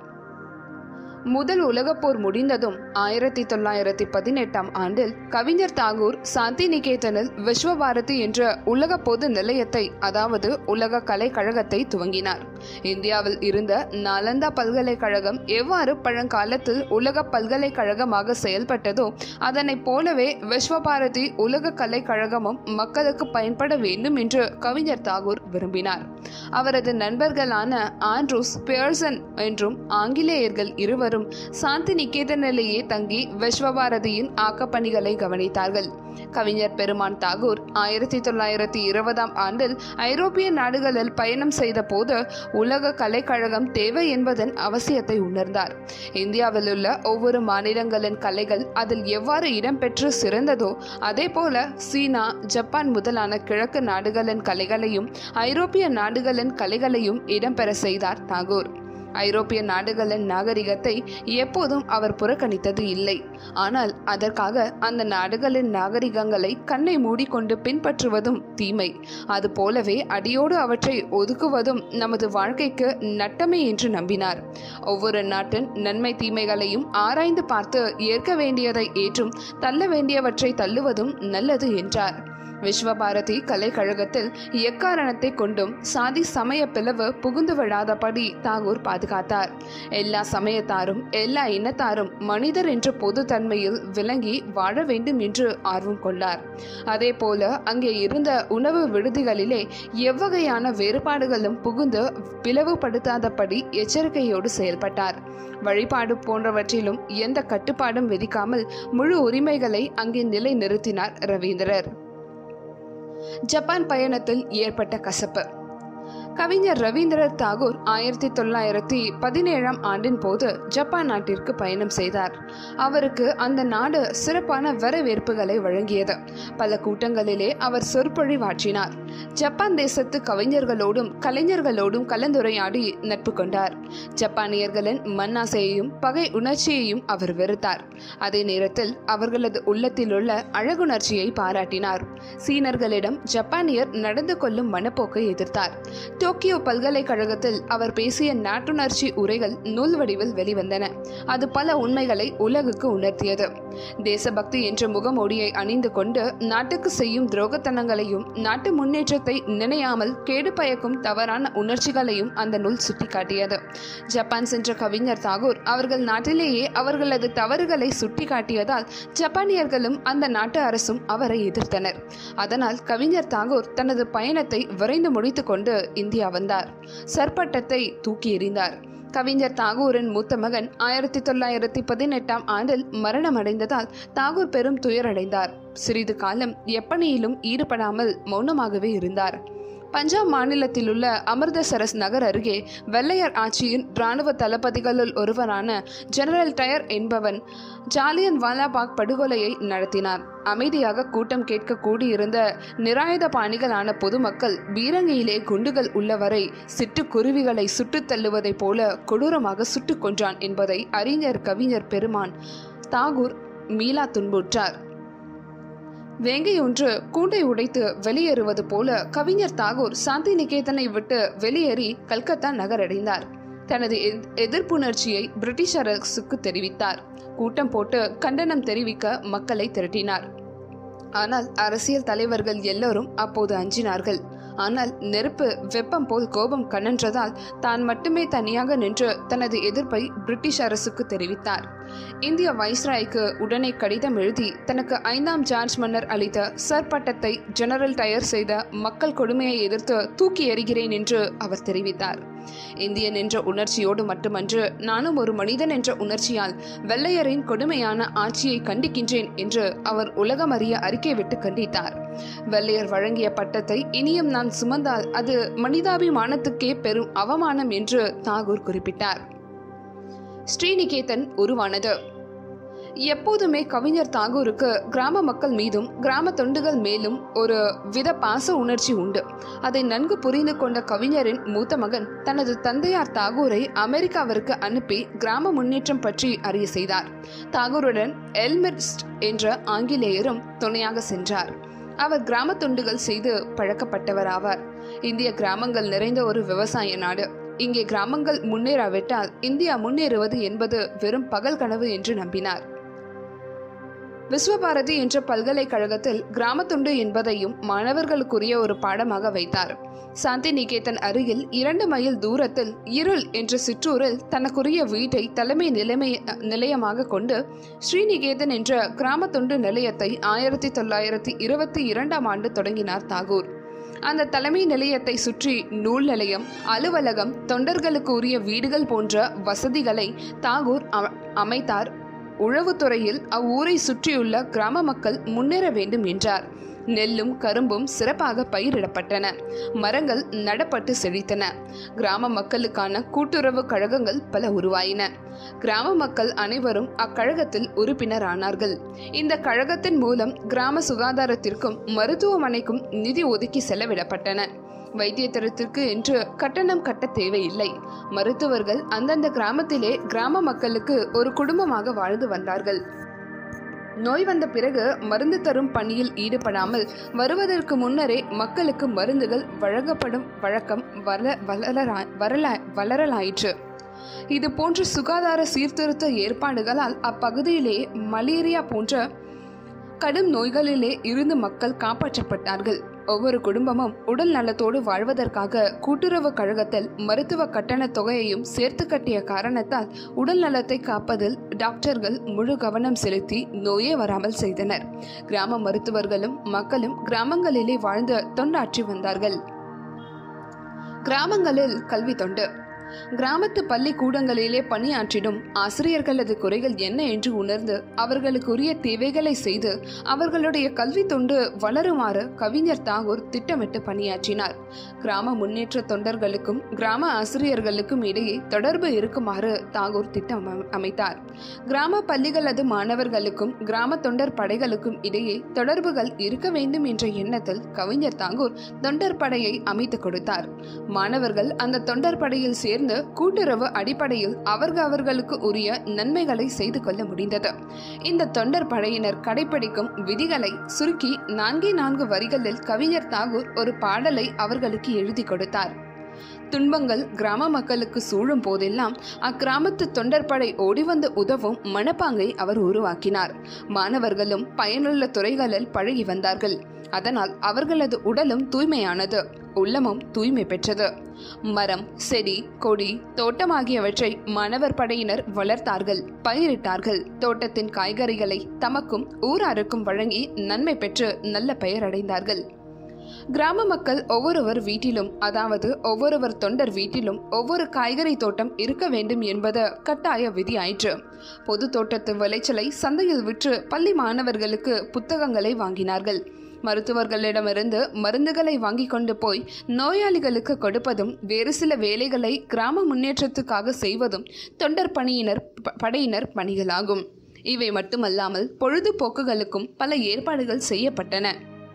முதல் உலகப் போர் முடிந்ததும் ஆயிரத்தி தொள்ளாயிரத்தி பதினெட்டாம் ஆண்டில் கவிஞர் தாகூர் சாந்தி நிகேதனில் விஸ்வபாரதி என்ற உலக பொது நிலையத்தை அதாவது உலக கலைக்கழகத்தை துவங்கினார் இந்தியாவில் இருந்த நாலந்தா பல்கலைக்கழகம் எவ்வாறு பழங்காலத்தில் உலக பல்கலைக்கழகமாக செயல்பட்டதோ அதனைப் போலவே விஸ்வபாரதி உலக கலைக்கழகமும் மக்களுக்கு பயன்பட வேண்டும் என்று கவிஞர் தாகூர் விரும்பினார் அவரது நண்பர்களான ஆண்ட்ரூஸ் பியர்சன் என்றும் ஆங்கிலேயர்கள் இருவரும் சாந்தி நிகேதனிலேயே தங்கி விஸ்வபாரதியின் ஆக்கப்பணிகளை கவனித்தார்கள் கவிஞர் பெருமான் தாகூர் ஆயிரத்தி தொள்ளாயிரத்தி இருபதாம் ஆண்டில் ஐரோப்பிய நாடுகளில் பயணம் செய்த போது உலக கலைக்கழகம் தேவை என்பதன் அவசியத்தை உணர்ந்தார் இந்தியாவில் உள்ள ஒவ்வொரு மாநிலங்களின் கலைகள் அதில் எவ்வாறு இடம்பெற்று சிறந்ததோ அதே போல சீனா ஜப்பான் முதலான கிழக்கு நாடுகளின் கலைகளையும் ஐரோப்பிய நாடுகளின் கலைகளையும் இடம்பெற செய்தார் தாகூர் ஐரோப்பிய நாடுகளின் நாகரிகத்தை எப்போதும் அவர் புறக்கணித்தது இல்லை ஆனால் அதற்காக அந்த நாடுகளின் நாகரிகங்களை கண்ணை மூடிக்கொண்டு பின்பற்றுவதும் தீமை அதுபோலவே அடியோடு அவற்றை ஒதுக்குவதும் நமது வாழ்க்கைக்கு நட்டமே என்று நம்பினார் ஒவ்வொரு நாட்டின் நன்மை தீமைகளையும் ஆராய்ந்து பார்த்து ஏற்க வேண்டியதை ஏற்றும் தள்ள வேண்டியவற்றை தள்ளுவதும் நல்லது என்றார் விஸ்வபாரதி கலைக்கழகத்தில் எக்காரணத்தை கொண்டும் சாதி சமய பிளவு புகுந்து விடாதபடி தாகூர் பாதுகாத்தார் எல்லா சமயத்தாரும் எல்லா இனத்தாரும் மனிதர் என்ற பொது தன்மையில் விளங்கி வாழ வேண்டும் என்று ஆர்வம் கொண்டார் அதே போல அங்கே இருந்த உணவு விடுதிகளிலே எவ்வகையான வேறுபாடுகளும் புகுந்து பிளவுபடுத்தாதபடி எச்சரிக்கையோடு செயல்பட்டார் வழிபாடு போன்றவற்றிலும் எந்த கட்டுப்பாடும் விதிக்காமல் முழு உரிமைகளை அங்கே நிலை நிறுத்தினார் ரவீந்திரர் ஜப்பான் பயணத்தில் ஏற்பட்ட கசப்பு கவிஞர் ரவீந்திரநாத் தாகூர் ஆயிரத்தி தொள்ளாயிரத்தி பதினேழாம் ஆண்டின் போது ஜப்பான் நாட்டிற்கு பயணம் செய்தார் அவருக்கு அந்த நாடு சிறப்பான வரவேற்புகளை வழங்கியது பல கூட்டங்களிலே அவர் சொற்பொழிவாற்றினார் ஜப்பான் தேசத்து கவிஞர்களோடும் கலைஞர்களோடும் கலந்துரையாடி நட்பு கொண்டார் ஜப்பானியர்களின் மண்ணாசையையும் பகை உணர்ச்சியையும் அவர் வெறுத்தார் அதே நேரத்தில் அவர்களது உள்ளத்திலுள்ள அழகுணர்ச்சியை பாராட்டினார் சீனர்களிடம் ஜப்பானியர் நடந்து கொள்ளும் மனப்போக்கை எதிர்த்தார் டோக்கியோ பல்கலைக்கழகத்தில் அவர் பேசிய நாட்டுணர்ச்சி உரைகள் நூல் வடிவில் வெளிவந்தன அது பல உண்மைகளை உலகுக்கு உணர்த்தியது தேசபக்தி என்ற முகமூடியை அணிந்து கொண்டு நாட்டுக்கு செய்யும் துரோகத்தனங்களையும் நாட்டு முன்னேற்றத்தை நினையாமல் கேடு பயக்கும் தவறான உணர்ச்சிகளையும் அந்த நூல் சுட்டிக்காட்டியது ஜப்பான் சென்ற கவிஞர் தாகூர் அவர்கள் நாட்டிலேயே அவர்களது தவறுகளை சுட்டிக்காட்டியதால் ஜப்பானியர்களும் அந்த நாட்டு அரசும் அவரை எதிர்த்தனர் அதனால் கவிஞர் தாகூர் தனது பயணத்தை விரைந்து முடித்துக்கொண்டு இந்தியா வந்தார் சர்பட்டத்தை தூக்கி எறிந்தார் கவிஞர் தாகூரின் மூத்த மகன் ஆயிரத்தி தொள்ளாயிரத்தி பதினெட்டாம் ஆண்டில் மரணமடைந்ததால் தாகூர் பெரும் துயரடைந்தார் சிறிது காலம் எப்பணியிலும் ஈடுபடாமல் மௌனமாகவே இருந்தார் பஞ்சாப் மாநிலத்தில் உள்ள அமிர்தசரஸ் நகர் அருகே வெள்ளையர் ஆட்சியின் இராணுவ தளபதிகளுள் ஒருவரான ஜெனரல் டயர் என்பவன் ஜாலியன் வாலாபாக் படுகொலையை நடத்தினார் அமைதியாக கூட்டம் கேட்க கூடியிருந்த நிராயுத பாணிகளான பொதுமக்கள் பீரங்கியிலே குண்டுகள் உள்ளவரை சிட்டுக்குருவிகளை சுட்டுத் தள்ளுவதைப் போல கொடூரமாக சுட்டுக் கொன்றான் என்பதை அறிஞர் கவிஞர் பெருமான் தாகூர் மீளா துன்புற்றார் வேங்கை ஒன்று கூண்டை உடைத்து வெளியேறுவது போல கவிஞர் தாகூர் சாந்தி நிகேதனை விட்டு வெளியேறி கல்கத்தா நகரடைந்தார் தனது எத்- எதிர்ப்புணர்ச்சியை பிரிட்டிஷ் அரசுக்கு தெரிவித்தார் கூட்டம் போட்டு கண்டனம் தெரிவிக்க மக்களை திரட்டினார் ஆனால் அரசியல் தலைவர்கள் எல்லோரும் அப்போது அஞ்சினார்கள் ஆனால் நெருப்பு வெப்பம் போல் கோபம் கனன்றதால் தான் மட்டுமே தனியாக நின்று தனது எதிர்ப்பை பிரிட்டிஷ் அரசுக்கு தெரிவித்தார் இந்திய வைஸ்ராய்க்கு உடனே கடிதம் எழுதி தனக்கு ஐந்தாம் ஜார்ஜ் மன்னர் அளித்த சர் பட்டத்தை ஜெனரல் டயர் செய்த மக்கள் கொடுமையை எதிர்த்து தூக்கி எறிகிறேன் என்று அவர் தெரிவித்தார் இந்தியன் என்ற உணர்ச்சியோடு மட்டுமன்று நானும் ஒரு மனிதன் என்ற உணர்ச்சியால் வெள்ளையரின் கொடுமையான ஆட்சியை கண்டிக்கின்றேன் என்று அவர் உலகமறிய அறிக்கை விட்டு கண்டித்தார் வெள்ளையர் வழங்கிய பட்டத்தை இனியும் நான் சுமந்தால் அது மனிதாபிமானத்துக்கே பெரும் அவமானம் என்று தாகூர் குறிப்பிட்டார் ஸ்ரீநிகேதன் உருவானது எப்போதுமே கவிஞர் தாகூருக்கு கிராம மக்கள் மீதும் கிராம தொண்டுகள் மேலும் ஒரு வித பாச உணர்ச்சி உண்டு அதை நன்கு புரிந்து கொண்ட கவிஞரின் மூத்த மகன் தனது தந்தையார் தாகூரை அமெரிக்காவிற்கு அனுப்பி கிராம முன்னேற்றம் பற்றி அறிய செய்தார் தாகூருடன் எல்மிர்ஸ்ட் என்ற ஆங்கிலேயரும் துணையாக சென்றார் அவர் கிராம தொண்டுகள் செய்து பழக்கப்பட்டவர் ஆவார் இந்திய கிராமங்கள் நிறைந்த ஒரு விவசாய நாடு இங்கே கிராமங்கள் முன்னேறாவிட்டால் இந்தியா முன்னேறுவது என்பது வெறும் பகல் கனவு என்று நம்பினார் விஸ்வபாரதி என்ற பல்கலைக்கழகத்தில் கிராமத்துண்டு என்பதையும் மாணவர்களுக்குரிய ஒரு பாடமாக வைத்தார் சாந்தி நிகேதன் அருகில் இரண்டு மைல் தூரத்தில் இருள் என்ற சிற்றூரில் தனக்குரிய வீட்டை தலைமை நிலைமை நிலையமாக கொண்டு ஸ்ரீநிகேதன் என்ற கிராமத்துண்டு நிலையத்தை ஆயிரத்தி தொள்ளாயிரத்தி இருபத்தி இரண்டாம் ஆண்டு தொடங்கினார் தாகூர் அந்த தலைமை நிலையத்தை சுற்றி நூல் நிலையம் அலுவலகம் தொண்டர்களுக்கு உரிய வீடுகள் போன்ற வசதிகளை தாகூர் அ- அமைத்தார் உழவுத்துறையில் அவ்வூரை சுற்றியுள்ள கிராம மக்கள் முன்னேற வேண்டும் என்றார் நெல்லும் கரும்பும் சிறப்பாக பயிரிடப்பட்டன மரங்கள் நடப்பட்டு செழித்தன கிராம மக்களுக்கான கூட்டுறவு கழகங்கள் பல உருவாயின கிராம மக்கள் அனைவரும் அக்கழகத்தில் உறுப்பினரானார்கள் இந்த கழகத்தின் மூலம் கிராம சுகாதாரத்திற்கும் மருத்துவமனைக்கும் நிதி ஒதுக்கி செலவிடப்பட்டன வைத்தியத்தரத்திற்கு என்று கட்டணம் கட்ட தேவையில்லை மருத்துவர்கள் அந்தந்த கிராமத்திலே கிராம மக்களுக்கு ஒரு குடும்பமாக வாழ்ந்து வந்தார்கள் நோய் வந்த பிறகு மருந்து தரும் பணியில் ஈடுபடாமல் வருவதற்கு முன்னரே மக்களுக்கு மருந்துகள் வழங்கப்படும் வழக்கம் வள வளரா வரலா வளரலாயிற்று இது போன்ற சுகாதார சீர்திருத்த ஏற்பாடுகளால் அப்பகுதியிலே மலேரியா போன்ற கடும் நோய்களிலே இருந்து மக்கள் காப்பாற்றப்பட்டார்கள் ஒவ்வொரு குடும்பமும் உடல் நலத்தோடு வாழ்வதற்காக கூட்டுறவு கழகத்தில் மருத்துவ கட்டண தொகையையும் சேர்த்து கட்டிய காரணத்தால் உடல் நலத்தை காப்பதில் டாக்டர்கள் முழு கவனம் செலுத்தி நோயே வராமல் செய்தனர் கிராம மருத்துவர்களும் மக்களும் கிராமங்களிலே வாழ்ந்து தொண்டாற்றி வந்தார்கள் கிராமங்களில் கல்வி தொண்டு கிராமத்து பள்ளிக்கூடங்களிலே பணியாற்றிடும் ஆசிரியர்களது குறைகள் என்ன என்று உணர்ந்து அவர்களுக்குரிய தேவைகளை செய்து அவர்களுடைய கல்வி தொண்டு வளருமாறு கவிஞர் தாகூர் திட்டமிட்டு பணியாற்றினார் கிராம முன்னேற்ற தொண்டர்களுக்கும் கிராம ஆசிரியர்களுக்கும் இடையே தொடர்பு இருக்குமாறு தாகூர் திட்டம் அம- அமைத்தார் கிராம பள்ளிகளது மாணவர்களுக்கும் கிராம தொண்டர் படைகளுக்கும் இடையே தொடர்புகள் இருக்க வேண்டும் என்ற எண்ணத்தில் கவிஞர் தாகூர் தொண்டர் படையை அமைத்துக் கொடுத்தார் மாணவர்கள் அந்த தொண்டர் படையில் சேர்ந்து கூட்டுறவு அடிப்படையில் அவர்கள் அவர்களுக்கு உரிய நன்மைகளை செய்து கொள்ள முடிந்தது இந்த தொண்டர் படையினர் கடைபிடிக்கும் விதிகளை சுருக்கி நான்கே நான்கு வரிகளில் கவிஞர் தாகூர் ஒரு பாடலை அவர்களுக்கு எழுதி கொடுத்தார் துன்பங்கள் கிராம மக்களுக்கு சூழும் போதெல்லாம் அக்கிராமத்து தொண்டர்படை ஓடி வந்து உதவும் மனப்பாங்கை அவர் உருவாக்கினார் மாணவர்களும் பயனுள்ள துறைகளில் பழகி வந்தார்கள் அதனால் அவர்களது உடலும் தூய்மையானது உள்ளமும் தூய்மை பெற்றது மரம் செடி கொடி தோட்டம் ஆகியவற்றை மாணவர் படையினர் வளர்த்தார்கள் பயிரிட்டார்கள் தோட்டத்தின் காய்கறிகளை தமக்கும் ஊராருக்கும் வழங்கி நன்மை பெற்று நல்ல பெயர் அடைந்தார்கள் கிராம மக்கள் ஒவ்வொருவர் வீட்டிலும் அதாவது ஒவ்வொருவர் தொண்டர் வீட்டிலும் ஒவ்வொரு காய்கறி தோட்டம் இருக்க வேண்டும் என்பது கட்டாய விதி ஆயிற்று பொது தோட்டத்து விளைச்சலை சந்தையில் விற்று பள்ளி மாணவர்களுக்கு புத்தகங்களை வாங்கினார்கள் மருத்துவர்களிடமிருந்து மருந்துகளை வாங்கி கொண்டு போய் நோயாளிகளுக்கு கொடுப்பதும் வேறு சில வேலைகளை கிராம முன்னேற்றத்துக்காக செய்வதும் தொண்டர் பணியினர் ப- படையினர் பணிகளாகும் இவை மட்டுமல்லாமல் பொழுதுபோக்குகளுக்கும் பல ஏற்பாடுகள் செய்யப்பட்டன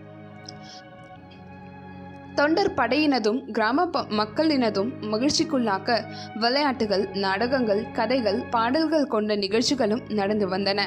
தொண்டர் படையினதும் கிராம ப- மக்களினதும் மகிழ்ச்சிக்குள்ளாக்க விளையாட்டுகள் நாடகங்கள் கதைகள் பாடல்கள் கொண்ட நிகழ்ச்சிகளும் நடந்து வந்தன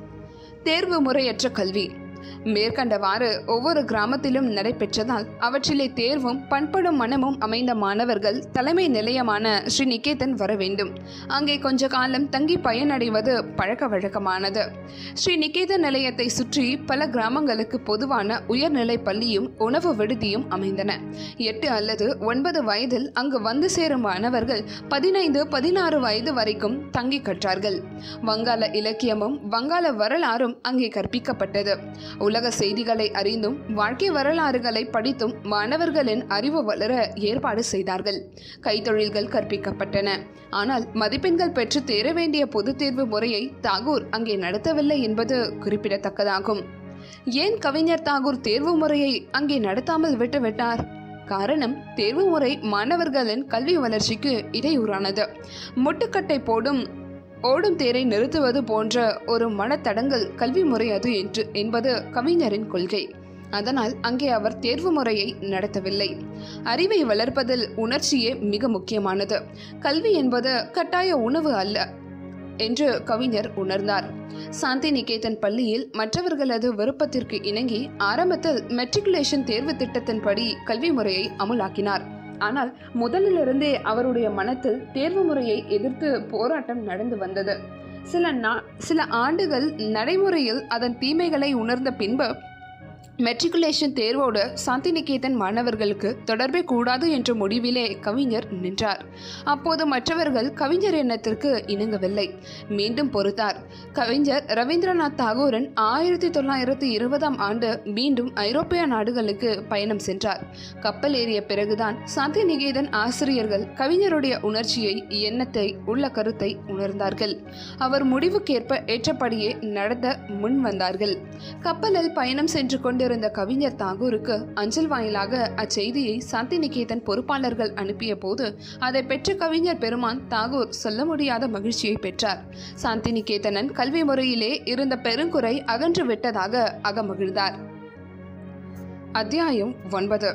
தேர்வு முறையற்ற கல்வி மேற்கண்டவாறு ஒவ்வொரு கிராமத்திலும் நடைபெற்றதால் அவற்றிலே தேர்வும் பண்படும் மனமும் அமைந்த மாணவர்கள் தலைமை நிலையமான ஸ்ரீ நிகேதன் வர வேண்டும் அங்கே கொஞ்ச காலம் தங்கி பயனடைவது பழக்க வழக்கமானது ஸ்ரீ நிகேதன் நிலையத்தை சுற்றி பல கிராமங்களுக்கு பொதுவான உயர்நிலை பள்ளியும் உணவு விடுதியும் அமைந்தன எட்டு அல்லது ஒன்பது வயதில் அங்கு வந்து சேரும் மாணவர்கள் பதினைந்து பதினாறு வயது வரைக்கும் தங்கி கற்றார்கள் வங்காள இலக்கியமும் வங்காள வரலாறும் அங்கே கற்பிக்கப்பட்டது உலக செய்திகளை அறிந்தும் வாழ்க்கை வரலாறுகளை படித்தும் மாணவர்களின் அறிவு வளர ஏற்பாடு செய்தார்கள் கைத்தொழில்கள் கற்பிக்கப்பட்டன ஆனால் மதிப்பெண்கள் பெற்று தேர வேண்டிய பொதுத் தேர்வு முறையை தாகூர் அங்கே நடத்தவில்லை என்பது குறிப்பிடத்தக்கதாகும் ஏன் கவிஞர் தாகூர் தேர்வு முறையை அங்கே நடத்தாமல் விட்டுவிட்டார் காரணம் தேர்வு முறை மாணவர்களின் கல்வி வளர்ச்சிக்கு இடையூறானது முட்டுக்கட்டை போடும் ஓடும் தேரை நிறுத்துவது போன்ற ஒரு மனத்தடங்கல் கல்வி முறை அது என்று என்பது கவிஞரின் கொள்கை அதனால் அங்கே அவர் தேர்வு முறையை நடத்தவில்லை அறிவை வளர்ப்பதில் உணர்ச்சியே மிக முக்கியமானது கல்வி என்பது கட்டாய உணவு அல்ல என்று கவிஞர் உணர்ந்தார் சாந்தி நிகேதன் பள்ளியில் மற்றவர்களது விருப்பத்திற்கு இணங்கி ஆரம்பத்தில் மெட்ரிகுலேஷன் தேர்வு திட்டத்தின்படி கல்வி முறையை அமுலாக்கினார் ஆனால் முதலிலிருந்தே அவருடைய மனத்தில் தேர்வு முறையை எதிர்த்து போராட்டம் நடந்து வந்தது சில நா சில ஆண்டுகள் நடைமுறையில் அதன் தீமைகளை உணர்ந்த பின்பு மெட்ரிகுலேஷன் தேர்வோடு சாந்திநிகேதன் மாணவர்களுக்கு தொடர்பே கூடாது என்ற முடிவிலே கவிஞர் நின்றார் அப்போது மற்றவர்கள் கவிஞர் எண்ணத்திற்கு இணங்கவில்லை மீண்டும் பொறுத்தார் கவிஞர் ரவீந்திரநாத் தாகூரன் ஆயிரத்தி தொள்ளாயிரத்தி இருபதாம் ஆண்டு மீண்டும் ஐரோப்பிய நாடுகளுக்கு பயணம் சென்றார் கப்பல் ஏறிய பிறகுதான் சாந்திநிகேதன் ஆசிரியர்கள் கவிஞருடைய உணர்ச்சியை எண்ணத்தை உள்ள கருத்தை உணர்ந்தார்கள் அவர் முடிவுக்கேற்ப ஏற்றபடியே நடத்த முன் வந்தார்கள் கப்பலில் பயணம் சென்று கொண்டிருந்த கவிஞர் தாகூருக்கு அஞ்சல் வாயிலாக அச்செய்தியை சாந்திநிகேதன் பொறுப்பாளர்கள் அனுப்பிய போது அதை பெற்ற கவிஞர் பெருமான் தாகூர் சொல்ல முடியாத மகிழ்ச்சியை பெற்றார் சாந்திநிகேதனன் கல்வி முறையிலே இருந்த பெருங்குறை அகன்று விட்டதாக அகமகிழ்ந்தார் அத்தியாயம் ஒன்பது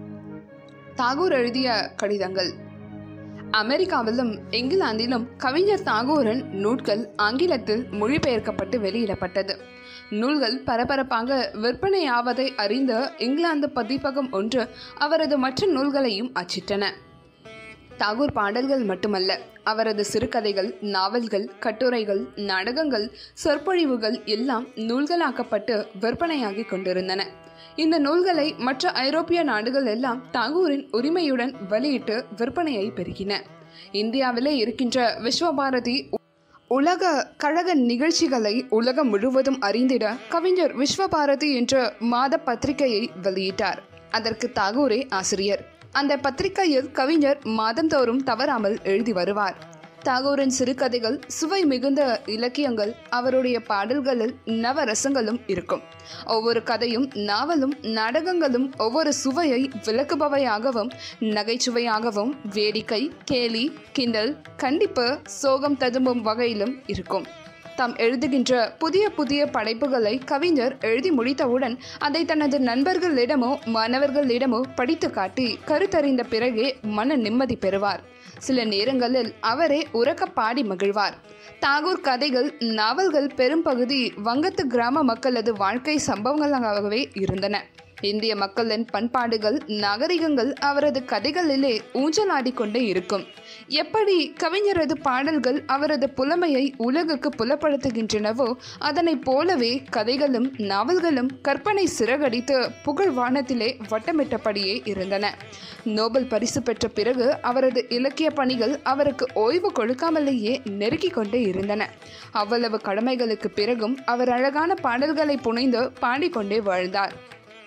தாகூர் எழுதிய கடிதங்கள் அமெரிக்காவிலும் இங்கிலாந்திலும் கவிஞர் தாகூரின் நூல்கள் ஆங்கிலத்தில் மொழிபெயர்க்கப்பட்டு வெளியிடப்பட்டது நூல்கள் பரபரப்பாக விற்பனையாவதை அறிந்த இங்கிலாந்து பதிப்பகம் ஒன்று அவரது மற்ற நூல்களையும் அச்சிட்டன தாகூர் பாடல்கள் மட்டுமல்ல அவரது சிறுகதைகள் நாவல்கள் கட்டுரைகள் நாடகங்கள் சொற்பொழிவுகள் எல்லாம் நூல்களாக்கப்பட்டு விற்பனையாகி கொண்டிருந்தன இந்த நூல்களை மற்ற ஐரோப்பிய நாடுகள் எல்லாம் தாகூரின் உரிமையுடன் வெளியிட்டு விற்பனையை பெருகின இந்தியாவிலே இருக்கின்ற விஸ்வபாரதி உலக கழக நிகழ்ச்சிகளை உலகம் முழுவதும் அறிந்திட கவிஞர் விஸ்வபாரதி என்ற மாத பத்திரிகையை வெளியிட்டார் அதற்கு தாகூரே ஆசிரியர் அந்த பத்திரிகையில் கவிஞர் மாதந்தோறும் தவறாமல் எழுதி வருவார் தாகூரின் சிறுகதைகள் சுவை மிகுந்த இலக்கியங்கள் அவருடைய பாடல்களில் நவரசங்களும் இருக்கும் ஒவ்வொரு கதையும் நாவலும் நாடகங்களும் ஒவ்வொரு சுவையை விளக்குபவையாகவும் நகைச்சுவையாகவும் வேடிக்கை கேலி கிண்டல் கண்டிப்பு சோகம் ததும்பும் வகையிலும் இருக்கும் தாம் எழுதுகின்ற புதிய புதிய படைப்புகளை கவிஞர் எழுதி முடித்தவுடன் அதை தனது நண்பர்களிடமோ மாணவர்களிடமோ படித்து காட்டி கருத்தறிந்த பிறகே மன நிம்மதி பெறுவார் சில நேரங்களில் அவரே உறக்க பாடி மகிழ்வார் தாகூர் கதைகள் நாவல்கள் பெரும்பகுதி வங்கத்து கிராம மக்களது வாழ்க்கை சம்பவங்களாகவே இருந்தன இந்திய மக்களின் பண்பாடுகள் நாகரிகங்கள் அவரது கதைகளிலே ஊஞ்சலாடிக்கொண்டே இருக்கும் எப்படி கவிஞரது பாடல்கள் அவரது புலமையை உலகுக்கு புலப்படுத்துகின்றனவோ அதனைப் போலவே கதைகளும் நாவல்களும் கற்பனை சிறகடித்து புகழ் வானத்திலே வட்டமிட்டபடியே இருந்தன நோபல் பரிசு பெற்ற பிறகு அவரது இலக்கிய பணிகள் அவருக்கு ஓய்வு கொடுக்காமலேயே நெருக்கிக் கொண்டே இருந்தன அவ்வளவு கடமைகளுக்கு பிறகும் அவர் அழகான பாடல்களை புனைந்து பாடிக்கொண்டே வாழ்ந்தார்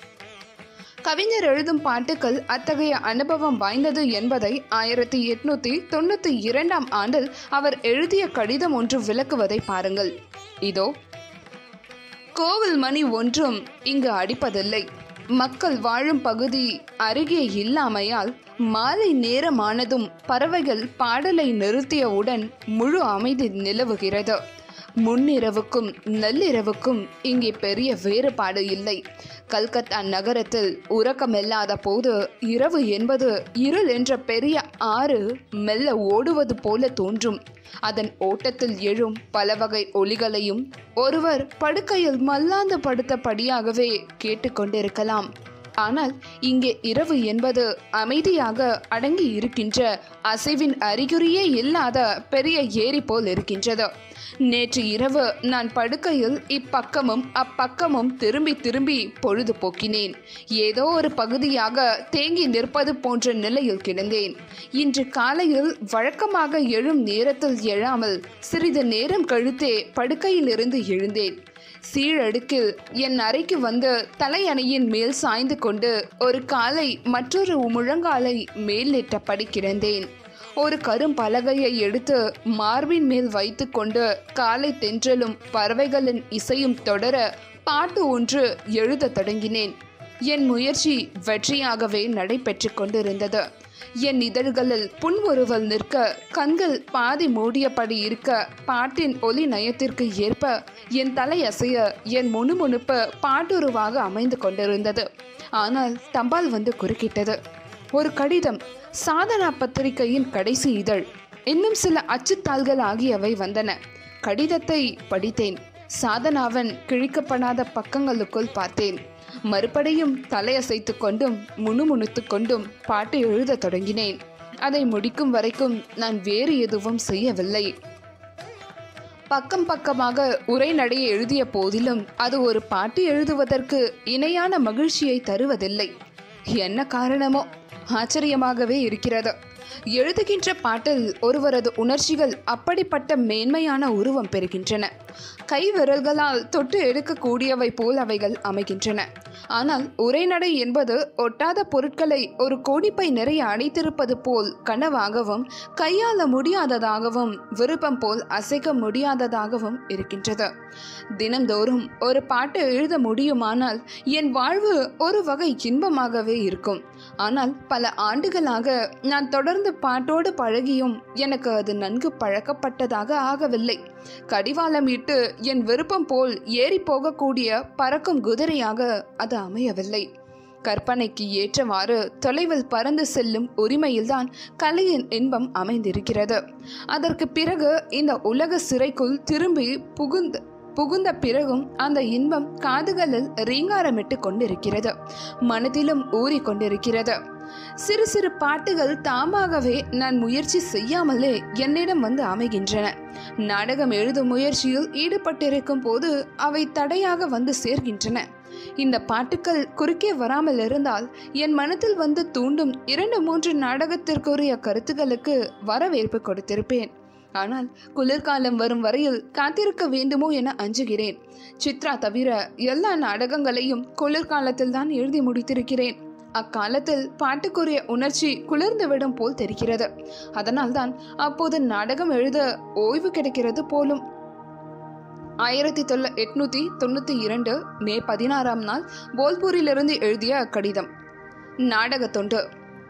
கவிஞர் எழுதும் பாட்டுக்கள் அத்தகைய அனுபவம் வாய்ந்தது என்பதை ஆயிரத்தி எட்நூத்தி தொண்ணூத்தி இரண்டாம் ஆண்டில் அவர் எழுதிய கடிதம் ஒன்று விளக்குவதை பாருங்கள் இதோ கோவில் மணி ஒன்றும் இங்கு அடிப்பதில்லை மக்கள் வாழும் பகுதி அருகே இல்லாமையால் மாலை நேரமானதும் பறவைகள் பாடலை நிறுத்தியவுடன் முழு அமைதி நிலவுகிறது முன்னிரவுக்கும் நள்ளிரவுக்கும் இங்கே பெரிய வேறுபாடு இல்லை கல்கத்தா நகரத்தில் உறக்கமில்லாத போது இரவு என்பது இருள் என்ற பெரிய ஆறு மெல்ல ஓடுவது போல தோன்றும் அதன் ஓட்டத்தில் எழும் பல வகை ஒலிகளையும் ஒருவர் படுக்கையில் மல்லாந்து படுத்தபடியாகவே கேட்டுக்கொண்டிருக்கலாம் ஆனால் இங்கே இரவு என்பது அமைதியாக அடங்கி இருக்கின்ற அசைவின் அறிகுறியே இல்லாத பெரிய ஏரி போல் இருக்கின்றது நேற்று இரவு நான் படுக்கையில் இப்பக்கமும் அப்பக்கமும் திரும்பி திரும்பி பொழுது போக்கினேன் ஏதோ ஒரு பகுதியாக தேங்கி நிற்பது போன்ற நிலையில் கிடந்தேன் இன்று காலையில் வழக்கமாக எழும் நேரத்தில் எழாமல் சிறிது நேரம் கழித்தே படுக்கையிலிருந்து எழுந்தேன் சீழடுக்கில் என் அறைக்கு வந்து தலையணையின் மேல் சாய்ந்து கொண்டு ஒரு காலை மற்றொரு முழங்காலை மேல் நிட்டபடி கிடந்தேன் ஒரு கரும் பலகையை எடுத்து மார்பின் மேல் வைத்துக்கொண்டு காலை தென்றலும் பறவைகளின் இசையும் தொடர பாட்டு ஒன்று எழுதத் தொடங்கினேன் என் முயற்சி வெற்றியாகவே நடைபெற்று கொண்டிருந்தது என் இதழ்களில் புன்முறுவல் நிற்க கண்கள் பாதி மூடியபடி இருக்க பாட்டின் ஒலி நயத்திற்கு ஏற்ப என் தலை அசைய என் முணுமுணுப்பு பாட்டுருவாக அமைந்து கொண்டிருந்தது ஆனால் தபால் வந்து குறுக்கிட்டது ஒரு கடிதம் சாதனா பத்திரிகையின் கடைசி இதழ் இன்னும் சில அச்சுத்தாள்கள் ஆகியவை வந்தன கடிதத்தை படித்தேன் சாதனாவன் கிழிக்கப்படாத பக்கங்களுக்குள் பார்த்தேன் மறுபடியும் தலையசைத்து கொண்டும் முணுமுணுத்து கொண்டும் பாட்டு எழுதத் தொடங்கினேன் அதை முடிக்கும் வரைக்கும் நான் வேறு எதுவும் செய்யவில்லை பக்கம் பக்கமாக உரைநடையை எழுதிய போதிலும் அது ஒரு பாட்டு எழுதுவதற்கு இணையான மகிழ்ச்சியை தருவதில்லை என்ன காரணமோ ஆச்சரியமாகவே இருக்கிறது எழுதுகின்ற பாட்டில் ஒருவரது உணர்ச்சிகள் அப்படிப்பட்ட மேன்மையான உருவம் பெறுகின்றன கை விரல்களால் தொட்டு எடுக்கக்கூடியவை போல் அவைகள் அமைகின்றன ஆனால் உரைநடை என்பது ஒட்டாத பொருட்களை ஒரு கோடிப்பை நிறைய அடைத்திருப்பது போல் கனவாகவும் கையாள முடியாததாகவும் விருப்பம் போல் அசைக்க முடியாததாகவும் இருக்கின்றது தினந்தோறும் ஒரு பாட்டு எழுத முடியுமானால் என் வாழ்வு ஒரு வகை இன்பமாகவே இருக்கும் ஆனால் பல ஆண்டுகளாக நான் தொடர்ந்து பாட்டோடு பழகியும் எனக்கு அது நன்கு பழக்கப்பட்டதாக ஆகவில்லை கடிவாளம் இட்டு என் விருப்பம் போல் ஏறி போகக்கூடிய பறக்கும் குதிரையாக அது அமையவில்லை கற்பனைக்கு ஏற்றவாறு தொலைவில் பறந்து செல்லும் உரிமையில்தான் கலையின் இன்பம் அமைந்திருக்கிறது அதற்கு பிறகு இந்த உலக சிறைக்குள் திரும்பி புகுந்து புகுந்த பிறகும் அந்த இன்பம் காதுகளில் ரீங்காரமிட்டு கொண்டிருக்கிறது மனதிலும் ஊறிக்கொண்டிருக்கிறது சிறு சிறு பாட்டுகள் தாமாகவே நான் முயற்சி செய்யாமலே என்னிடம் வந்து அமைகின்றன நாடகம் எழுதும் முயற்சியில் ஈடுபட்டிருக்கும் போது அவை தடையாக வந்து சேர்கின்றன இந்த பாட்டுக்கள் குறுக்கே வராமல் இருந்தால் என் மனத்தில் வந்து தூண்டும் இரண்டு மூன்று நாடகத்திற்குரிய கருத்துக்களுக்கு வரவேற்பு கொடுத்திருப்பேன் ஆனால் குளிர்காலம் வரும் வரையில் காத்திருக்க வேண்டுமோ என அஞ்சுகிறேன் சித்ரா தவிர எல்லா நாடகங்களையும் குளிர்காலத்தில் தான் எழுதி முடித்திருக்கிறேன் அக்காலத்தில் பாட்டுக்குரிய உணர்ச்சி குளிர்ந்துவிடும் போல் தெரிகிறது அதனால்தான் அப்போது நாடகம் எழுத ஓய்வு கிடைக்கிறது போலும் ஆயிரத்தி தொள்ள எட்நூத்தி தொண்ணூத்தி இரண்டு மே பதினாறாம் நாள் போல்பூரிலிருந்து எழுதிய அக்கடிதம் நாடக தொண்டு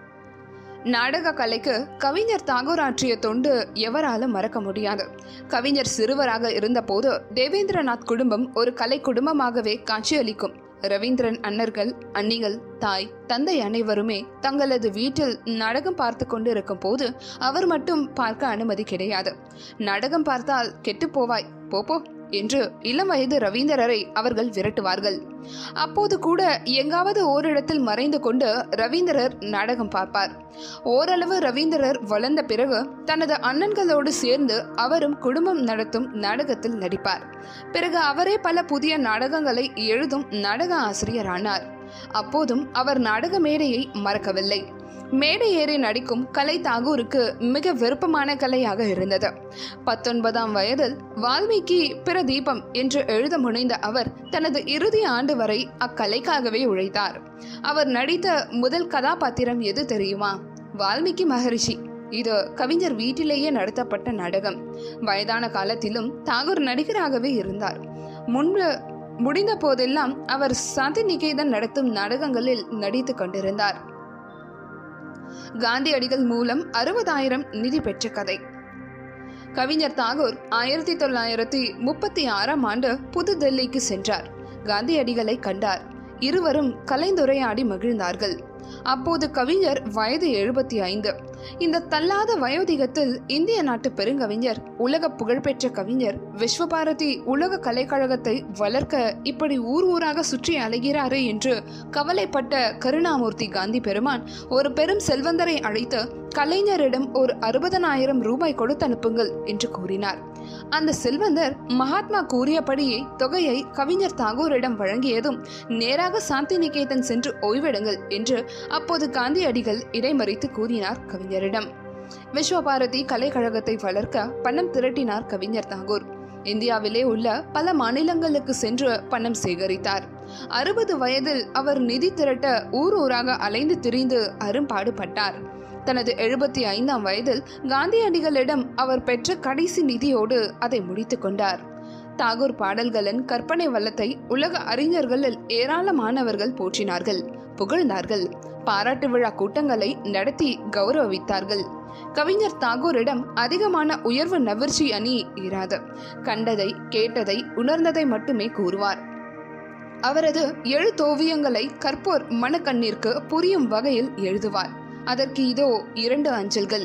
நாடக கலைக்கு கவிஞர் தாகூர் ஆற்றிய தொண்டு எவராலும் மறக்க முடியாது கவிஞர் சிறுவராக இருந்தபோது தேவேந்திரநாத் குடும்பம் ஒரு கலை குடும்பமாகவே காட்சியளிக்கும் ரவீந்திரன் அண்ணர்கள் அண்ணிகள் தாய் தந்தை அனைவருமே தங்களது வீட்டில் நாடகம் பார்த்து கொண்டு இருக்கும் போது அவர் மட்டும் பார்க்க அனுமதி கிடையாது நாடகம் பார்த்தால் கெட்டு போவாய் போப்போ என்று இளம் வயது ரவீந்திரரை அவர்கள் விரட்டுவார்கள் அப்போது கூட எங்காவது ஓரிடத்தில் மறைந்து கொண்டு ரவீந்திரர் நாடகம் பார்ப்பார் ஓரளவு ரவீந்திரர் வளர்ந்த பிறகு தனது அண்ணன்களோடு சேர்ந்து அவரும் குடும்பம் நடத்தும் நாடகத்தில் நடிப்பார் பிறகு அவரே பல புதிய நாடகங்களை எழுதும் நாடக ஆசிரியரானார் அப்போதும் அவர் நாடக மேடையை மறக்கவில்லை மேடை ஏறி நடிக்கும் கலை தாகூருக்கு மிக விருப்பமான கலையாக இருந்தது பத்தொன்பதாம் வயதில் வால்மீகி பிரதீபம் என்று எழுத முனைந்த அவர் தனது இறுதி ஆண்டு வரை அக்கலைக்காகவே உழைத்தார் அவர் நடித்த முதல் கதாபாத்திரம் எது தெரியுமா வால்மீகி மகரிஷி இது கவிஞர் வீட்டிலேயே நடத்தப்பட்ட நாடகம் வயதான காலத்திலும் தாகூர் நடிகராகவே இருந்தார் முன்பு முடிந்த போதெல்லாம் அவர் சாந்தி நிகேதன் நடத்தும் நாடகங்களில் நடித்து கொண்டிருந்தார் காந்தியடிகள் மூலம் அறுபதாயிரம் நிதி பெற்ற கதை கவிஞர் தாகூர் ஆயிரத்தி தொள்ளாயிரத்தி முப்பத்தி ஆறாம் ஆண்டு புதுடெல்லிக்கு சென்றார் காந்தியடிகளை கண்டார் இருவரும் கலைந்துரையாடி மகிழ்ந்தார்கள் அப்போது கவிஞர் வயது எழுபத்தி ஐந்து இந்த தள்ளாத வயோதிகத்தில் இந்திய நாட்டு பெருங்கவிஞர் உலக புகழ்பெற்ற கவிஞர் விஸ்வபாரதி உலக கலைக்கழகத்தை வளர்க்க இப்படி ஊர் ஊராக சுற்றி அலைகிறாரே என்று கவலைப்பட்ட கருணாமூர்த்தி காந்தி பெருமான் ஒரு பெரும் செல்வந்தரை அழைத்து கலைஞரிடம் ஒரு அறுபதனாயிரம் ரூபாய் கொடுத்து அனுப்புங்கள் என்று கூறினார் அந்த செல்வந்தர் மகாத்மா கூறியபடியே தொகையை கவிஞர் தாகூரிடம் வழங்கியதும் நேராக சாந்தி நிகேதன் சென்று ஓய்வெடுங்கள் என்று அப்போது காந்தியடிகள் இடைமறித்து கூறினார் கவிஞரிடம் விஸ்வபாரதி கலைக்கழகத்தை வளர்க்க பணம் திரட்டினார் கவிஞர் தாகூர் இந்தியாவிலே உள்ள பல மாநிலங்களுக்கு சென்று பணம் சேகரித்தார் அறுபது வயதில் அவர் நிதி திரட்ட ஊர் ஊராக அலைந்து திரிந்து அரும்பாடுபட்டார் தனது எழுபத்தி ஐந்தாம் வயதில் காந்தியடிகளிடம் அவர் பெற்ற கடைசி நிதியோடு அதை முடித்துக் கொண்டார் தாகூர் பாடல்களின் கற்பனை வல்லத்தை உலக அறிஞர்களில் ஏராளமானவர்கள் போற்றினார்கள் புகழ்ந்தார்கள் பாராட்டு விழா கூட்டங்களை நடத்தி கௌரவித்தார்கள் கவிஞர் தாகூரிடம் அதிகமான உயர்வு நவிர்ச்சி அணி இராது கண்டதை கேட்டதை உணர்ந்ததை மட்டுமே கூறுவார் அவரது எழுத்தோவியங்களை கற்போர் மனக்கண்ணிற்கு புரியும் வகையில் எழுதுவார் அதற்கு இதோ இரண்டு அஞ்சல்கள்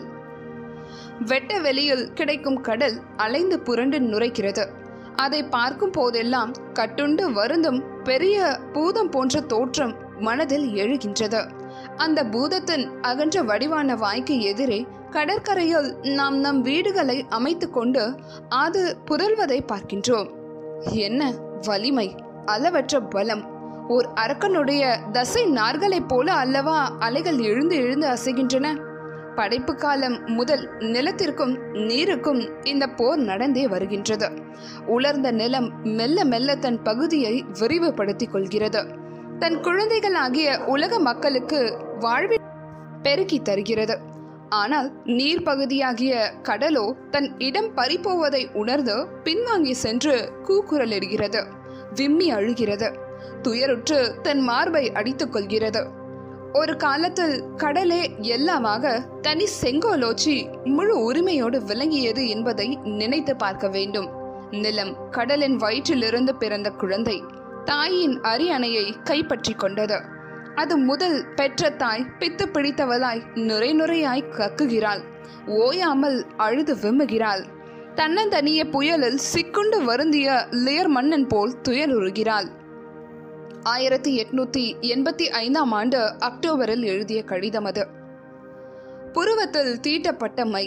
வெட்ட வெளியில் கிடைக்கும் கடல் அலைந்து புரண்டு நுரைக்கிறது அதை பார்க்கும் போதெல்லாம் கட்டுண்டு வருந்தும் பெரிய பூதம் போன்ற தோற்றம் மனதில் எழுகின்றது அந்த பூதத்தின் அகன்ற வடிவான வாய்க்கு எதிரே கடற்கரையில் நாம் நம் வீடுகளை அமைத்து கொண்டு அது புரள்வதை பார்க்கின்றோம் என்ன வலிமை அளவற்ற பலம் ஓர் அரக்கனுடைய தசை நார்களைப் போல அல்லவா அலைகள் எழுந்து எழுந்து அசைகின்றன படைப்பு காலம் முதல் நிலத்திற்கும் நீருக்கும் இந்த போர் நடந்தே வருகின்றது உலர்ந்த நிலம் மெல்ல மெல்ல தன் பகுதியை விரிவுபடுத்திக் கொள்கிறது தன் குழந்தைகளாகிய உலக மக்களுக்கு வாழ்வி பெருக்கி தருகிறது ஆனால் நீர் பகுதியாகிய கடலோ தன் இடம் பறிப்போவதை உணர்ந்து பின்வாங்கி சென்று கூக்குரலிடுகிறது விம்மி அழுகிறது துயருற்று தன் மார்பை அடித்துக் கொள்கிறது ஒரு காலத்தில் கடலே எல்லாமாக தனி செங்கோலோச்சி முழு உரிமையோடு விளங்கியது என்பதை நினைத்து பார்க்க வேண்டும் நிலம் கடலின் வயிற்றிலிருந்து பிறந்த குழந்தை தாயின் அரியணையை கைப்பற்றி கொண்டது அது முதல் பெற்ற தாய் பித்து பிடித்தவளாய் நுரை நுரையாய் கக்குகிறாள் ஓயாமல் அழுது விம்முகிறாள் தன்னந்தனிய புயலில் சிக்குண்டு வருந்திய லியர் மன்னன் போல் துயருறுகிறாள் ஆயிரத்தி எட்நூத்தி எண்பத்தி ஐந்தாம் ஆண்டு அக்டோபரில் எழுதிய கடிதம் அது புருவத்தில் தீட்டப்பட்ட மை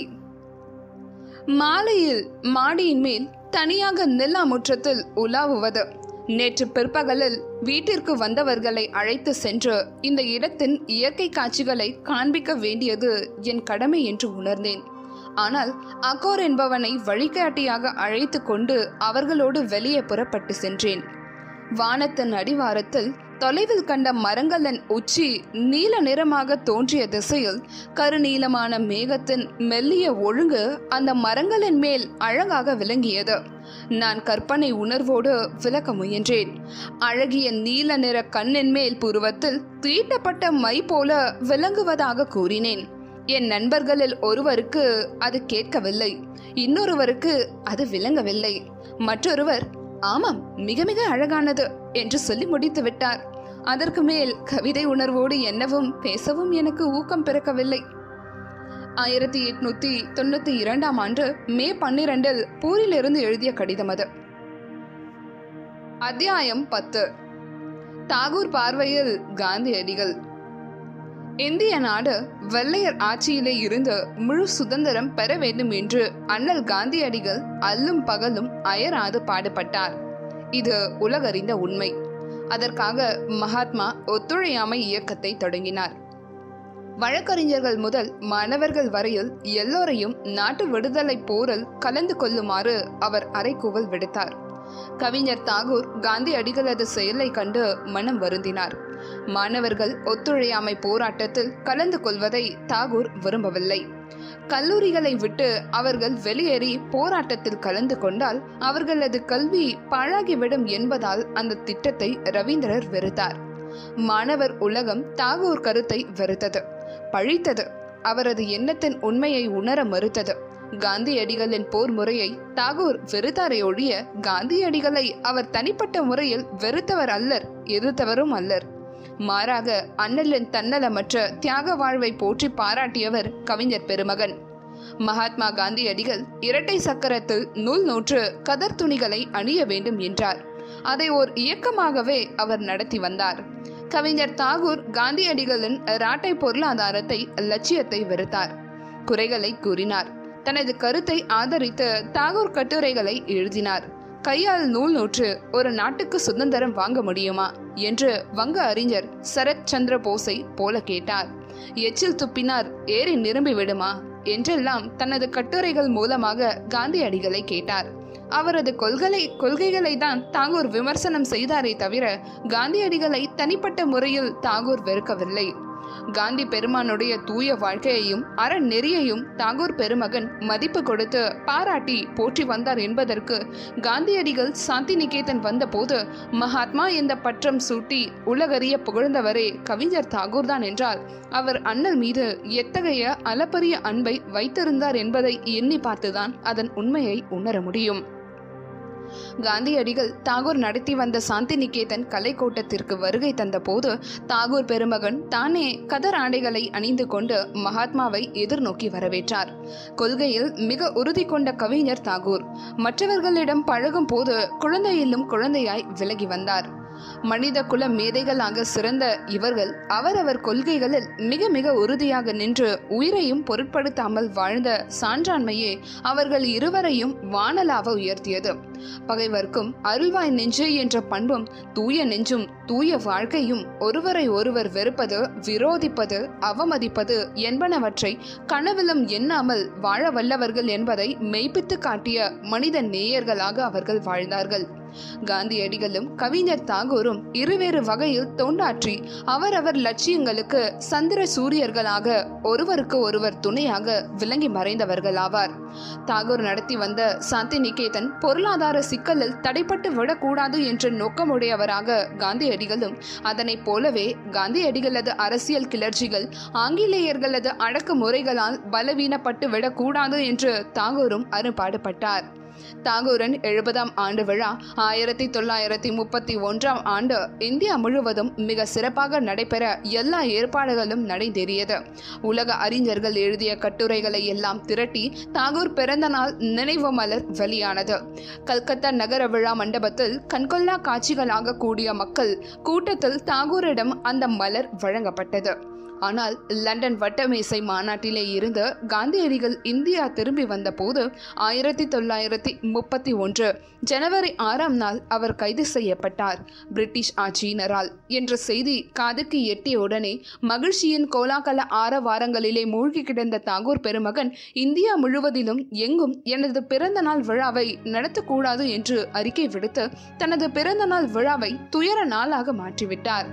மாலையில் மாடியின் மேல் தனியாக நிலா முற்றத்தில் உலாவுவது நேற்று பிற்பகலில் வீட்டிற்கு வந்தவர்களை அழைத்து சென்று இந்த இடத்தின் இயற்கை காட்சிகளை காண்பிக்க வேண்டியது என் கடமை என்று உணர்ந்தேன் ஆனால் அகோர் என்பவனை வழிகாட்டியாக அழைத்து கொண்டு அவர்களோடு வெளியே புறப்பட்டு சென்றேன் வானத்தின் அடிவாரத்தில் தொலைவில் கண்ட மரங்களின் உச்சி நீல நிறமாக தோன்றிய திசையில் கருநீலமான மேகத்தின் மெல்லிய ஒழுங்கு அந்த மரங்களின் மேல் அழகாக விளங்கியது நான் கற்பனை உணர்வோடு விளக்க முயன்றேன் அழகிய நீல நிற கண்ணின் மேல் புருவத்தில் தீட்டப்பட்ட மை போல விளங்குவதாக கூறினேன் என் நண்பர்களில் ஒருவருக்கு அது கேட்கவில்லை இன்னொருவருக்கு அது விளங்கவில்லை மற்றொருவர் ஆமாம் மிக மிக அழகானது என்று சொல்லி முடித்து விட்டார் அதற்கு மேல் கவிதை உணர்வோடு என்னவும் பேசவும் எனக்கு ஊக்கம் பிறக்கவில்லை ஆயிரத்தி எட்நூத்தி தொண்ணூத்தி இரண்டாம் ஆண்டு மே பன்னிரண்டில் பூரிலிருந்து எழுதிய கடிதம் அது அத்தியாயம் பத்து தாகூர் பார்வையில் காந்தியடிகள் இந்திய நாடு வெள்ளையர் ஆட்சியிலே இருந்து முழு சுதந்திரம் பெற வேண்டும் என்று அண்ணல் காந்தியடிகள் அல்லும் பகலும் அயராது பாடுபட்டார் இது உலகறிந்த உண்மை அதற்காக மகாத்மா ஒத்துழையாமை இயக்கத்தை தொடங்கினார் வழக்கறிஞர்கள் முதல் மாணவர்கள் வரையில் எல்லோரையும் நாட்டு விடுதலை போரில் கலந்து கொள்ளுமாறு அவர் அறைகூவல் விடுத்தார் கவிஞர் தாகூர் காந்தி அடிகளது செயலை கண்டு மனம் வருந்தினார் மாணவர்கள் ஒத்துழையாமை போராட்டத்தில் கலந்து கொள்வதை தாகூர் விரும்பவில்லை கல்லூரிகளை விட்டு அவர்கள் வெளியேறி போராட்டத்தில் கலந்து கொண்டால் அவர்களது கல்வி பாழாகிவிடும் என்பதால் அந்த திட்டத்தை ரவீந்திரர் வெறுத்தார் மாணவர் உலகம் தாகூர் கருத்தை வெறுத்தது பழித்தது அவரது எண்ணத்தின் உண்மையை உணர மறுத்தது காந்தியடிகளின் போர் முறையை தாகூர் வெறுத்தாரை ஒழிய காந்தியடிகளை அவர் தனிப்பட்ட முறையில் வெறுத்தவர் அல்லர் எதிர்த்தவரும் அல்லர் மாறாக அண்ணலின் தன்னலமற்ற தியாக வாழ்வை போற்றி பாராட்டியவர் கவிஞர் பெருமகன் மகாத்மா காந்தியடிகள் இரட்டை சக்கரத்தில் நூல் நூற்று கதர் துணிகளை அணிய வேண்டும் என்றார் அதை ஓர் இயக்கமாகவே அவர் நடத்தி வந்தார் கவிஞர் தாகூர் காந்தியடிகளின் ராட்டை பொருளாதாரத்தை லட்சியத்தை வெறுத்தார் குறைகளை கூறினார் தனது கருத்தை ஆதரித்து தாகூர் கட்டுரைகளை எழுதினார் கையால் நூல் நூற்று ஒரு நாட்டுக்கு சுதந்திரம் வாங்க முடியுமா என்று வங்க அறிஞர் சரத் சந்திர போஸை போல கேட்டார் எச்சில் துப்பினார் ஏறி நிரம்பி விடுமா என்றெல்லாம் தனது கட்டுரைகள் மூலமாக காந்தியடிகளை கேட்டார் அவரது கொள்கை கொள்கைகளை தான் தாகூர் விமர்சனம் செய்தாரே தவிர காந்தியடிகளை தனிப்பட்ட முறையில் தாகூர் வெறுக்கவில்லை காந்தி பெருமானுடைய தூய வாழ்க்கையையும் அறநெறியையும் தாகூர் பெருமகன் மதிப்பு கொடுத்து பாராட்டி போற்றி வந்தார் என்பதற்கு காந்தியடிகள் சாந்தி நிகேதன் வந்தபோது மகாத்மா என்ற பற்றம் சூட்டி உலகறிய புகழ்ந்தவரே கவிஞர் தாகூர் தான் என்றால் அவர் அண்ணல் மீது எத்தகைய அளப்பரிய அன்பை வைத்திருந்தார் என்பதை எண்ணி பார்த்துதான் அதன் உண்மையை உணர முடியும் காந்தியடிகள் தாகூர் நடத்தி வந்த சாந்தி நிகேதன் கலைக்கோட்டத்திற்கு வருகை தந்தபோது தாகூர் பெருமகன் தானே கதர் ஆடைகளை அணிந்து கொண்டு மகாத்மாவை எதிர்நோக்கி வரவேற்றார் கொள்கையில் மிக உறுதி கொண்ட கவிஞர் தாகூர் மற்றவர்களிடம் பழகும் போது குழந்தையிலும் குழந்தையாய் விலகி வந்தார் மனித குல மேதைகளாக சிறந்த இவர்கள் அவரவர் கொள்கைகளில் மிக மிக உறுதியாக நின்று உயிரையும் பொருட்படுத்தாமல் வாழ்ந்த சான்றாண்மையே அவர்கள் இருவரையும் வானலாக உயர்த்தியது பகைவர்க்கும் அருள்வாய் நெஞ்சு என்ற பண்பும் தூய நெஞ்சும் தூய வாழ்க்கையும் ஒருவரை ஒருவர் வெறுப்பது விரோதிப்பது அவமதிப்பது என்பனவற்றை கனவிலும் எண்ணாமல் வாழ வல்லவர்கள் என்பதை மெய்ப்பித்து காட்டிய மனித நேயர்களாக அவர்கள் வாழ்ந்தார்கள் காந்தியடிகளும் கவிஞர் தாகூரும் இருவேறு வகையில் தொண்டாற்றி அவரவர் லட்சியங்களுக்கு சந்திர சூரியர்களாக ஒருவருக்கு ஒருவர் துணையாக விளங்கி மறைந்தவர்களாவார் தாகூர் நடத்தி வந்த சாந்தி நிகேதன் பொருளாதார சிக்கலில் தடைப்பட்டு விடக்கூடாது என்ற நோக்கமுடையவராக காந்தியடிகளும் அதனைப் போலவே காந்தியடிகளது அரசியல் கிளர்ச்சிகள் ஆங்கிலேயர்களது அடக்குமுறைகளால் பலவீனப்பட்டு விடக்கூடாது என்று தாகூரும் அரும்பாடுபட்டார் தாகூரின் எழுபதாம் ஆண்டு விழா ஆயிரத்தி தொள்ளாயிரத்தி முப்பத்தி ஒன்றாம் ஆண்டு இந்தியா முழுவதும் மிக சிறப்பாக நடைபெற எல்லா ஏற்பாடுகளும் நடைபெறியது உலக அறிஞர்கள் எழுதிய கட்டுரைகளை எல்லாம் திரட்டி தாகூர் பிறந்த நாள் நினைவு மலர் வெளியானது கல்கத்தா நகர விழா மண்டபத்தில் கண்கொள்ளா காட்சிகளாக கூடிய மக்கள் கூட்டத்தில் தாகூரிடம் அந்த மலர் வழங்கப்பட்டது ஆனால் லண்டன் வட்டமேசை மாநாட்டிலே இருந்து காந்தியடிகள் இந்தியா திரும்பி வந்தபோது ஆயிரத்தி தொள்ளாயிரத்தி முப்பத்தி ஒன்று ஜனவரி ஆறாம் நாள் அவர் கைது செய்யப்பட்டார் பிரிட்டிஷ் ஆட்சியினரால் என்ற செய்தி காதுக்கு எட்டிய உடனே மகிழ்ச்சியின் கோலாகல ஆரவாரங்களிலே மூழ்கி கிடந்த தாகூர் பெருமகன் இந்தியா முழுவதிலும் எங்கும் எனது பிறந்த நாள் விழாவை நடத்தக்கூடாது என்று அறிக்கை விடுத்து தனது பிறந்த நாள் விழாவை துயர நாளாக மாற்றிவிட்டார்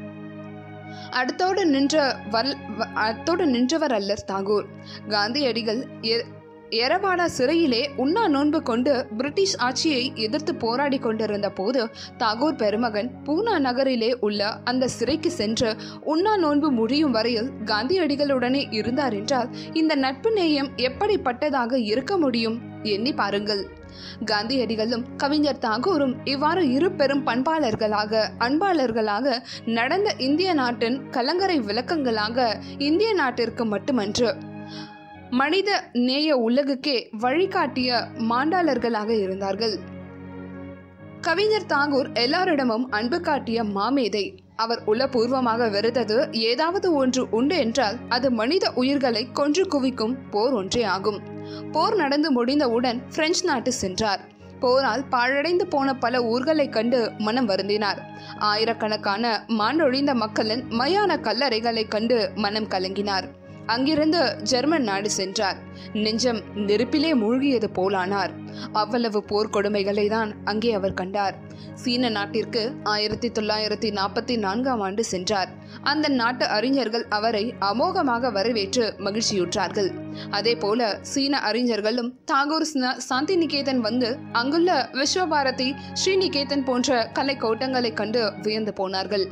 அடுத்தோடு நின்ற வல் வ- அத்தோடு நின்றவர் அல்லர் தாகூர் காந்தியடிகள் எ- எரவாடா சிறையிலே உண்ணா நோன்பு கொண்டு பிரிட்டிஷ் ஆட்சியை எதிர்த்து போராடி கொண்டிருந்த போது தாகூர் பெருமகன் பூனா நகரிலே உள்ள அந்த சிறைக்கு சென்று உண்ணா நோன்பு முடியும் வரையில் காந்தியடிகளுடனே இருந்தார் என்றால் இந்த நட்பு நேயம் எப்படிப்பட்டதாக இருக்க முடியும் எண்ணி பாருங்கள் காந்தியடிகளும் கவிஞர் தாகூரும் இவ்வாறு இரு பெரும் பண்பாளர்களாக அன்பாளர்களாக நடந்த இந்திய நாட்டின் கலங்கரை விளக்கங்களாக இந்திய நாட்டிற்கு மட்டுமன்று மனித நேய உலகுக்கே வழிகாட்டிய மாண்டாளர்களாக இருந்தார்கள் கவிஞர் தாகூர் எல்லாரிடமும் அன்பு காட்டிய மாமேதை அவர் உளப்பூர்வமாக வெறுத்தது ஏதாவது ஒன்று உண்டு என்றால் அது மனித உயிர்களை கொன்று குவிக்கும் போர் ஒன்றே ஆகும் போர் நடந்து முடிந்தவுடன் பிரெஞ்சு நாட்டு சென்றார் போரால் பாழடைந்து போன பல ஊர்களைக் கண்டு மனம் வருந்தினார் ஆயிரக்கணக்கான மாண்டொழிந்த மக்களின் மயான கல்லறைகளைக் கண்டு மனம் கலங்கினார் அங்கிருந்து ஜெர்மன் நாடு சென்றார் நெஞ்சம் நெருப்பிலே மூழ்கியது போலானார் அவ்வளவு போர்க்கொடுமைகளை தான் அங்கே அவர் கண்டார் சீன நாட்டிற்கு ஆயிரத்தி தொள்ளாயிரத்தி நாற்பத்தி நான்காம் ஆண்டு சென்றார் அந்த நாட்டு அறிஞர்கள் அவரை அமோகமாக வரவேற்று மகிழ்ச்சியுற்றார்கள் அதே போல சீன அறிஞர்களும் தாகூர் ஸ்ன- சாந்தி நிகேதன் வந்து அங்குள்ள விஸ்வபாரதி ஸ்ரீநிகேதன் போன்ற கலை கோட்டங்களைக் கண்டு வியந்து போனார்கள்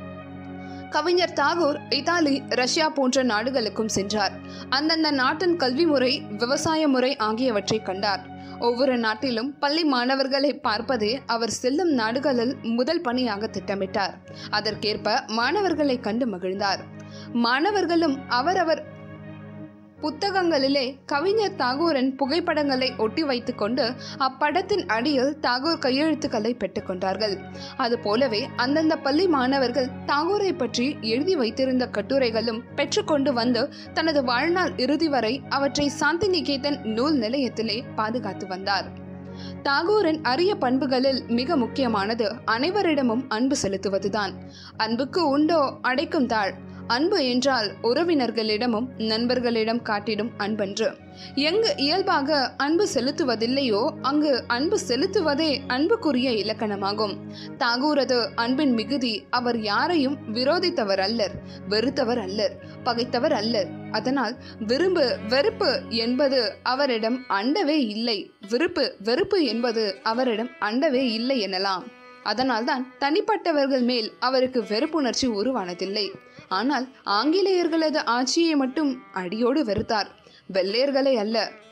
கவிஞர் தாகூர் இத்தாலி ரஷ்யா போன்ற நாடுகளுக்கும் சென்றார் அந்தந்த நாட்டின் கல்வி முறை விவசாய முறை ஆகியவற்றை கண்டார் ஒவ்வொரு நாட்டிலும் பள்ளி மாணவர்களை பார்ப்பதே அவர் செல்லும் நாடுகளில் முதல் பணியாக திட்டமிட்டார் அதற்கேற்ப மாணவர்களை கண்டு மகிழ்ந்தார் மாணவர்களும் அவரவர் புத்தகங்களிலே கவிஞர் தாகூரின் புகைப்படங்களை ஒட்டி வைத்துக்கொண்டு அப்படத்தின் அடியில் தாகூர் கையெழுத்துக்களை பெற்றுக்கொண்டார்கள் அதுபோலவே அந்தந்த பள்ளி மாணவர்கள் தாகூரை பற்றி எழுதி வைத்திருந்த கட்டுரைகளும் பெற்றுக்கொண்டு வந்து தனது வாழ்நாள் இறுதி வரை அவற்றை சாந்தி நிகேதன் நூல் நிலையத்திலே பாதுகாத்து வந்தார் தாகூரின் அரிய பண்புகளில் மிக முக்கியமானது அனைவரிடமும் அன்பு செலுத்துவதுதான் அன்புக்கு உண்டோ அடைக்கும் தாழ் அன்பு என்றால் உறவினர்களிடமும் நண்பர்களிடம் காட்டிடும் அன்பன்று எங்கு இயல்பாக அன்பு செலுத்துவதில்லையோ அங்கு அன்பு செலுத்துவதே அன்புக்குரிய இலக்கணமாகும் தாகூரது அன்பின் மிகுதி அவர் யாரையும் விரோதித்தவர் அல்லர் வெறுத்தவர் அல்லர் பகைத்தவர் அல்லர் அதனால் விரும்பு வெறுப்பு என்பது அவரிடம் அண்டவே இல்லை விருப்பு வெறுப்பு என்பது அவரிடம் அண்டவே இல்லை எனலாம் அதனால்தான் தனிப்பட்டவர்கள் மேல் அவருக்கு வெறுப்புணர்ச்சி உருவானதில்லை ஆனால் ஆங்கிலேயர்களது ஆட்சியை மட்டும் அடியோடு வெறுத்தார் வெள்ளையர்களை அல்ல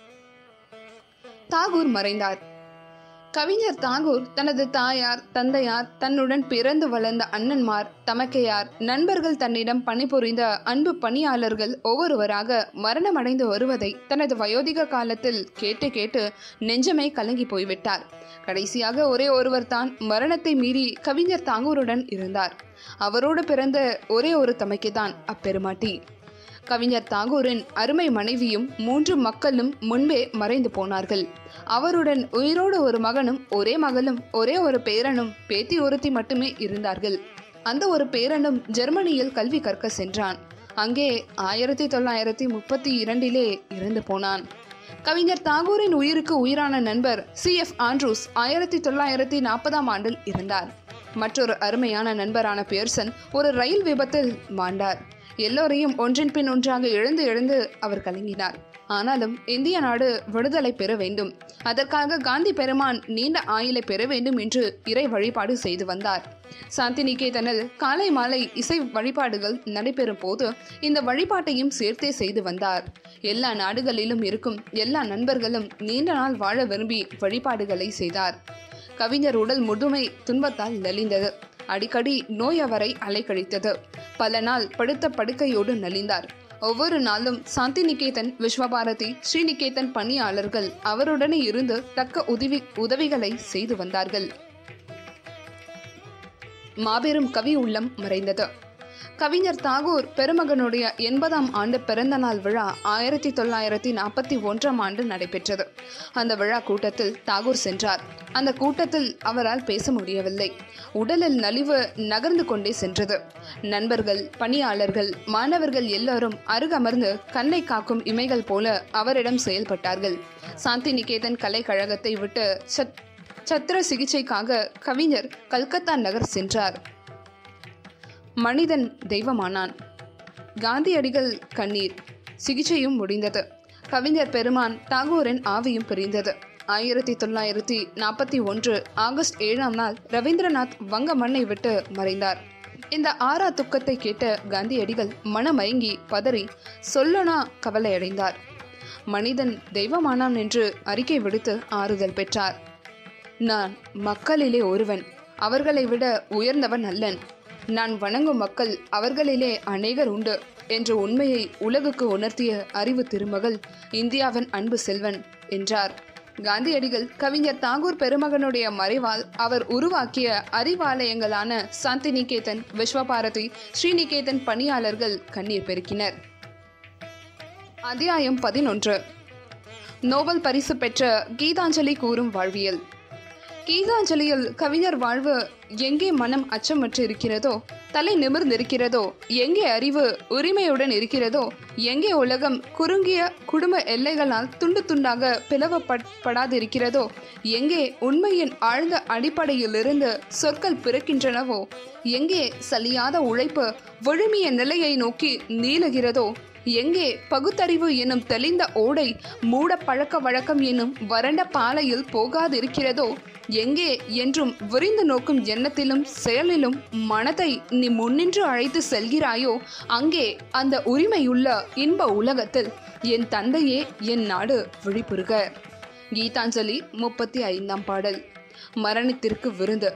தாகூர் மறைந்தார் கவிஞர் தாகூர் தனது தாயார் தந்தையார் தன்னுடன் பிறந்து வளர்ந்த அண்ணன்மார் தமக்கையார் நண்பர்கள் தன்னிடம் பணிபுரிந்த அன்பு பணியாளர்கள் ஒவ்வொருவராக மரணமடைந்து வருவதை தனது வயோதிக காலத்தில் கேட்டு கேட்டு நெஞ்சமே கலங்கி போய்விட்டார் கடைசியாக ஒரே ஒருவர் தான் மரணத்தை மீறி கவிஞர் தாகூருடன் இருந்தார் அவரோடு பிறந்த ஒரே ஒரு தமைக்குதான் அப்பெருமாட்டி கவிஞர் தாகூரின் அருமை மனைவியும் மூன்று மக்களும் முன்பே மறைந்து போனார்கள் அவருடன் உயிரோடு ஒரு மகனும் ஒரே மகளும் ஒரே ஒரு பேரனும் பேத்தி ஒருத்தி மட்டுமே இருந்தார்கள் அந்த ஒரு பேரனும் ஜெர்மனியில் கல்வி கற்க சென்றான் அங்கே ஆயிரத்தி தொள்ளாயிரத்தி முப்பத்தி இரண்டிலே இறந்து போனான் கவிஞர் தாகூரின் உயிருக்கு உயிரான நண்பர் சி எஃப் ஆண்ட்ரூஸ் ஆயிரத்தி தொள்ளாயிரத்தி நாற்பதாம் ஆண்டில் இருந்தார் மற்றொரு அருமையான நண்பரான பியர்சன் ஒரு ரயில் விபத்தில் மாண்டார் எல்லோரையும் ஒன்றின் பின் ஒன்றாக எழுந்து எழுந்து அவர் கலங்கினார் ஆனாலும் இந்திய நாடு விடுதலை பெற வேண்டும் அதற்காக காந்தி பெருமான் நீண்ட ஆயுளை பெற வேண்டும் என்று இறை வழிபாடு செய்து வந்தார் சாந்தி நிகேதனில் காலை மாலை இசை வழிபாடுகள் நடைபெறும் போது இந்த வழிபாட்டையும் சேர்த்தே செய்து வந்தார் எல்லா நாடுகளிலும் இருக்கும் எல்லா நண்பர்களும் நீண்ட நாள் வாழ விரும்பி வழிபாடுகளை செய்தார் கவிஞர் உடல் முதுமை துன்பத்தால் நலிந்தது அடிக்கடி நோய் அவரை அலைக்கழித்தது பல நாள் படுத்த படுக்கையோடு நலிந்தார் ஒவ்வொரு நாளும் சாந்தி நிகேதன் விஸ்வபாரதி ஸ்ரீநிகேதன் பணியாளர்கள் அவருடனே இருந்து தக்க உதவி உதவிகளை செய்து வந்தார்கள் மாபெரும் கவி உள்ளம் மறைந்தது கவிஞர் தாகூர் பெருமகனுடைய எண்பதாம் ஆண்டு பிறந்த நாள் விழா ஆயிரத்தி தொள்ளாயிரத்தி நாற்பத்தி ஒன்றாம் ஆண்டு நடைபெற்றது அந்த விழா கூட்டத்தில் தாகூர் சென்றார் அந்த கூட்டத்தில் அவரால் பேச முடியவில்லை உடலில் நலிவு நகர்ந்து கொண்டே சென்றது நண்பர்கள் பணியாளர்கள் மாணவர்கள் எல்லாரும் அருகமர்ந்து கண்ணை காக்கும் இமைகள் போல அவரிடம் செயல்பட்டார்கள் சாந்தி நிகேதன் கலைக்கழகத்தை விட்டு சத் சத்திர சிகிச்சைக்காக கவிஞர் கல்கத்தா நகர் சென்றார் மனிதன் தெய்வமானான் காந்தியடிகள் கண்ணீர் சிகிச்சையும் முடிந்தது கவிஞர் பெருமான் தாகூரின் ஆவியும் பிரிந்தது ஆயிரத்தி தொள்ளாயிரத்தி நாற்பத்தி ஒன்று ஆகஸ்ட் ஏழாம் நாள் ரவீந்திரநாத் வங்க மண்ணை விட்டு மறைந்தார் இந்த ஆறா துக்கத்தை கேட்ட காந்தியடிகள் மனமயங்கி பதறி சொல்லனா கவலையடைந்தார் மனிதன் தெய்வமானான் என்று அறிக்கை விடுத்து ஆறுதல் பெற்றார் நான் மக்களிலே ஒருவன் அவர்களை விட உயர்ந்தவன் அல்லன் நான் வணங்கும் மக்கள் அவர்களிலே அநேகர் உண்டு என்ற உண்மையை உலகுக்கு உணர்த்திய அறிவு திருமகள் இந்தியாவின் அன்பு செல்வன் என்றார் காந்தியடிகள் கவிஞர் தாகூர் பெருமகனுடைய மறைவால் அவர் உருவாக்கிய அறிவாலயங்களான சாந்தி நிகேதன் விஸ்வபாரதி ஸ்ரீநிகேதன் பணியாளர்கள் கண்ணீர் பெருக்கினர் அத்தியாயம் பதினொன்று நோபல் பரிசு பெற்ற கீதாஞ்சலி கூறும் வாழ்வியல் கீதாஞ்சலியில் கவிஞர் வாழ்வு எங்கே மனம் அச்சமற்று இருக்கிறதோ தலை நிமிர்ந்திருக்கிறதோ எங்கே அறிவு உரிமையுடன் இருக்கிறதோ எங்கே உலகம் குறுகிய குடும்ப எல்லைகளால் துண்டு துண்டாக பிளவப்படாதிருக்கிறதோ எங்கே உண்மையின் ஆழ்ந்த அடிப்படையிலிருந்து சொற்கள் பிறக்கின்றனவோ எங்கே சலியாத உழைப்பு விழுமிய நிலையை நோக்கி நீளுகிறதோ எங்கே பகுத்தறிவு எனும் தெளிந்த ஓடை மூட பழக்க வழக்கம் எனும் வறண்ட பாலையில் போகாதிருக்கிறதோ எங்கே என்றும் விரிந்து நோக்கும் எண்ணத்திலும் செயலிலும் மனதை நீ முன்னின்று அழைத்து செல்கிறாயோ அங்கே அந்த உரிமையுள்ள இன்ப உலகத்தில் என் தந்தையே என் நாடு விழிப்புறுக கீதாஞ்சலி முப்பத்தி ஐந்தாம் பாடல் மரணத்திற்கு விருந்து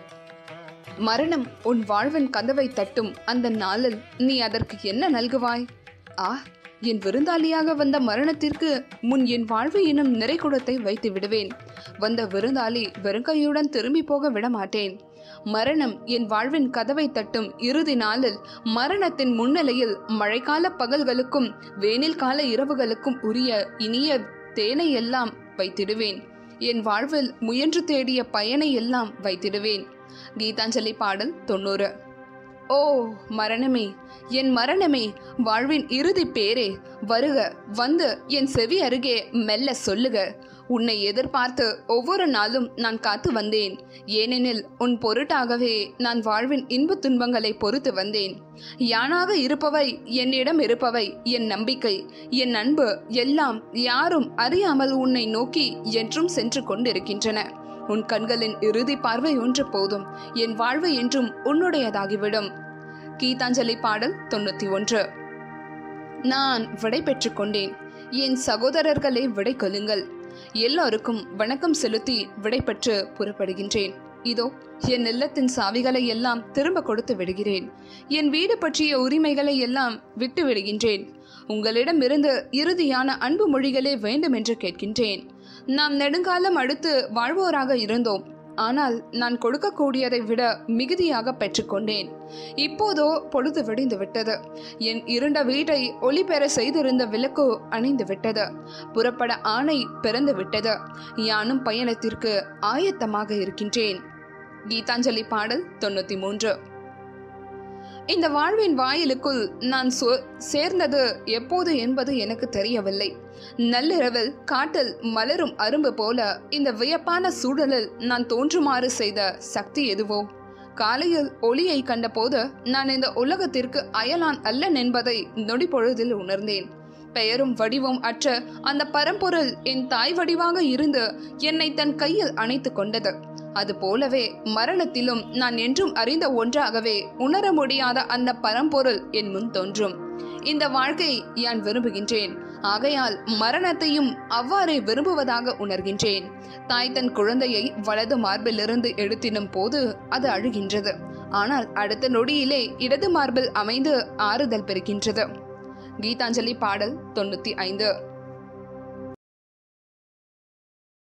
மரணம் உன் வாழ்வின் கதவை தட்டும் அந்த நாளில் நீ அதற்கு என்ன நல்குவாய் ஆ என் விருந்தாளியாக வந்த மரணத்திற்கு முன் என் வாழ்வு எனும் நிறைகுடத்தை வைத்து விடுவேன் வந்த விருந்தாளி வெறுங்கையுடன் திரும்பி போக விட மாட்டேன் மரணம் என் வாழ்வின் கதவை தட்டும் இறுதி நாளில் மரணத்தின் முன்னிலையில் மழைக்கால பகல்களுக்கும் வேனில் கால இரவுகளுக்கும் உரிய இனிய தேனை எல்லாம் வைத்திடுவேன் என் வாழ்வில் முயன்று தேடிய பயனை எல்லாம் வைத்திடுவேன் கீதாஞ்சலி பாடல் தொண்ணூறு ஓ மரணமே என் மரணமே வாழ்வின் இறுதி பேரே வருக வந்து என் செவி அருகே மெல்ல சொல்லுக உன்னை எதிர்பார்த்து ஒவ்வொரு நாளும் நான் காத்து வந்தேன் ஏனெனில் உன் பொருட்டாகவே நான் வாழ்வின் இன்ப துன்பங்களை பொறுத்து வந்தேன் யானாக இருப்பவை என்னிடம் இருப்பவை என் நம்பிக்கை என் அன்பு எல்லாம் யாரும் அறியாமல் உன்னை நோக்கி என்றும் சென்று கொண்டிருக்கின்றன உன் கண்களின் இறுதி பார்வை ஒன்று போதும் என் வாழ்வு என்றும் உன்னுடையதாகிவிடும் கீதாஞ்சலி பாடல் தொண்ணூத்தி ஒன்று நான் விடை பெற்றுக் கொண்டேன் என் சகோதரர்களே விடை கொள்ளுங்கள் எல்லோருக்கும் வணக்கம் செலுத்தி விடை பெற்று புறப்படுகின்றேன் இதோ என் இல்லத்தின் சாவிகளை எல்லாம் திரும்ப கொடுத்து விடுகிறேன் என் வீடு பற்றிய உரிமைகளை எல்லாம் விட்டு விடுகின்றேன் உங்களிடமிருந்து இறுதியான அன்பு மொழிகளே வேண்டும் என்று கேட்கின்றேன் நாம் நெடுங்காலம் அடுத்து வாழ்வோராக இருந்தோம் ஆனால் நான் கொடுக்கக்கூடியதை விட மிகுதியாக பெற்றுக்கொண்டேன் இப்போதோ பொழுது விடிந்து விட்டது என் இருண்ட வீட்டை ஒளி பெற செய்திருந்த விளக்கு அணைந்து விட்டது புறப்பட ஆணை பிறந்து விட்டது யானும் பயணத்திற்கு ஆயத்தமாக இருக்கின்றேன் கீதாஞ்சலி பாடல் தொண்ணூத்தி மூன்று இந்த வாழ்வின் வாயிலுக்குள் நான் சொ- சேர்ந்தது எப்போது என்பது எனக்கு தெரியவில்லை நள்ளிரவில் காட்டில் மலரும் அரும்பு போல இந்த வியப்பான சூழலில் நான் தோன்றுமாறு செய்த சக்தி எதுவோ காலையில் ஒளியை கண்டபோது நான் இந்த உலகத்திற்கு அயலான் அல்லன் என்பதை நொடி பொழுதில் உணர்ந்தேன் பெயரும் வடிவும் அற்ற அந்த பரம்பொருள் என் தாய் வடிவாக இருந்து என்னை தன் கையில் அணைத்து கொண்டது அது போலவே மரணத்திலும் நான் என்றும் அறிந்த ஒன்றாகவே உணர முடியாத அந்த பரம்பொருள் என் முன் தோன்றும் இந்த வாழ்க்கை யான் விரும்புகின்றேன் ஆகையால் மரணத்தையும் அவ்வாறே விரும்புவதாக உணர்கின்றேன் தாய் தன் குழந்தையை வலது மார்பிலிருந்து எடுத்தினும் போது அது அழுகின்றது ஆனால் அடுத்த நொடியிலே இடது மார்பில் அமைந்து ஆறுதல் பெறுகின்றது கீதாஞ்சலி பாடல் தொண்ணூத்தி ஐந்து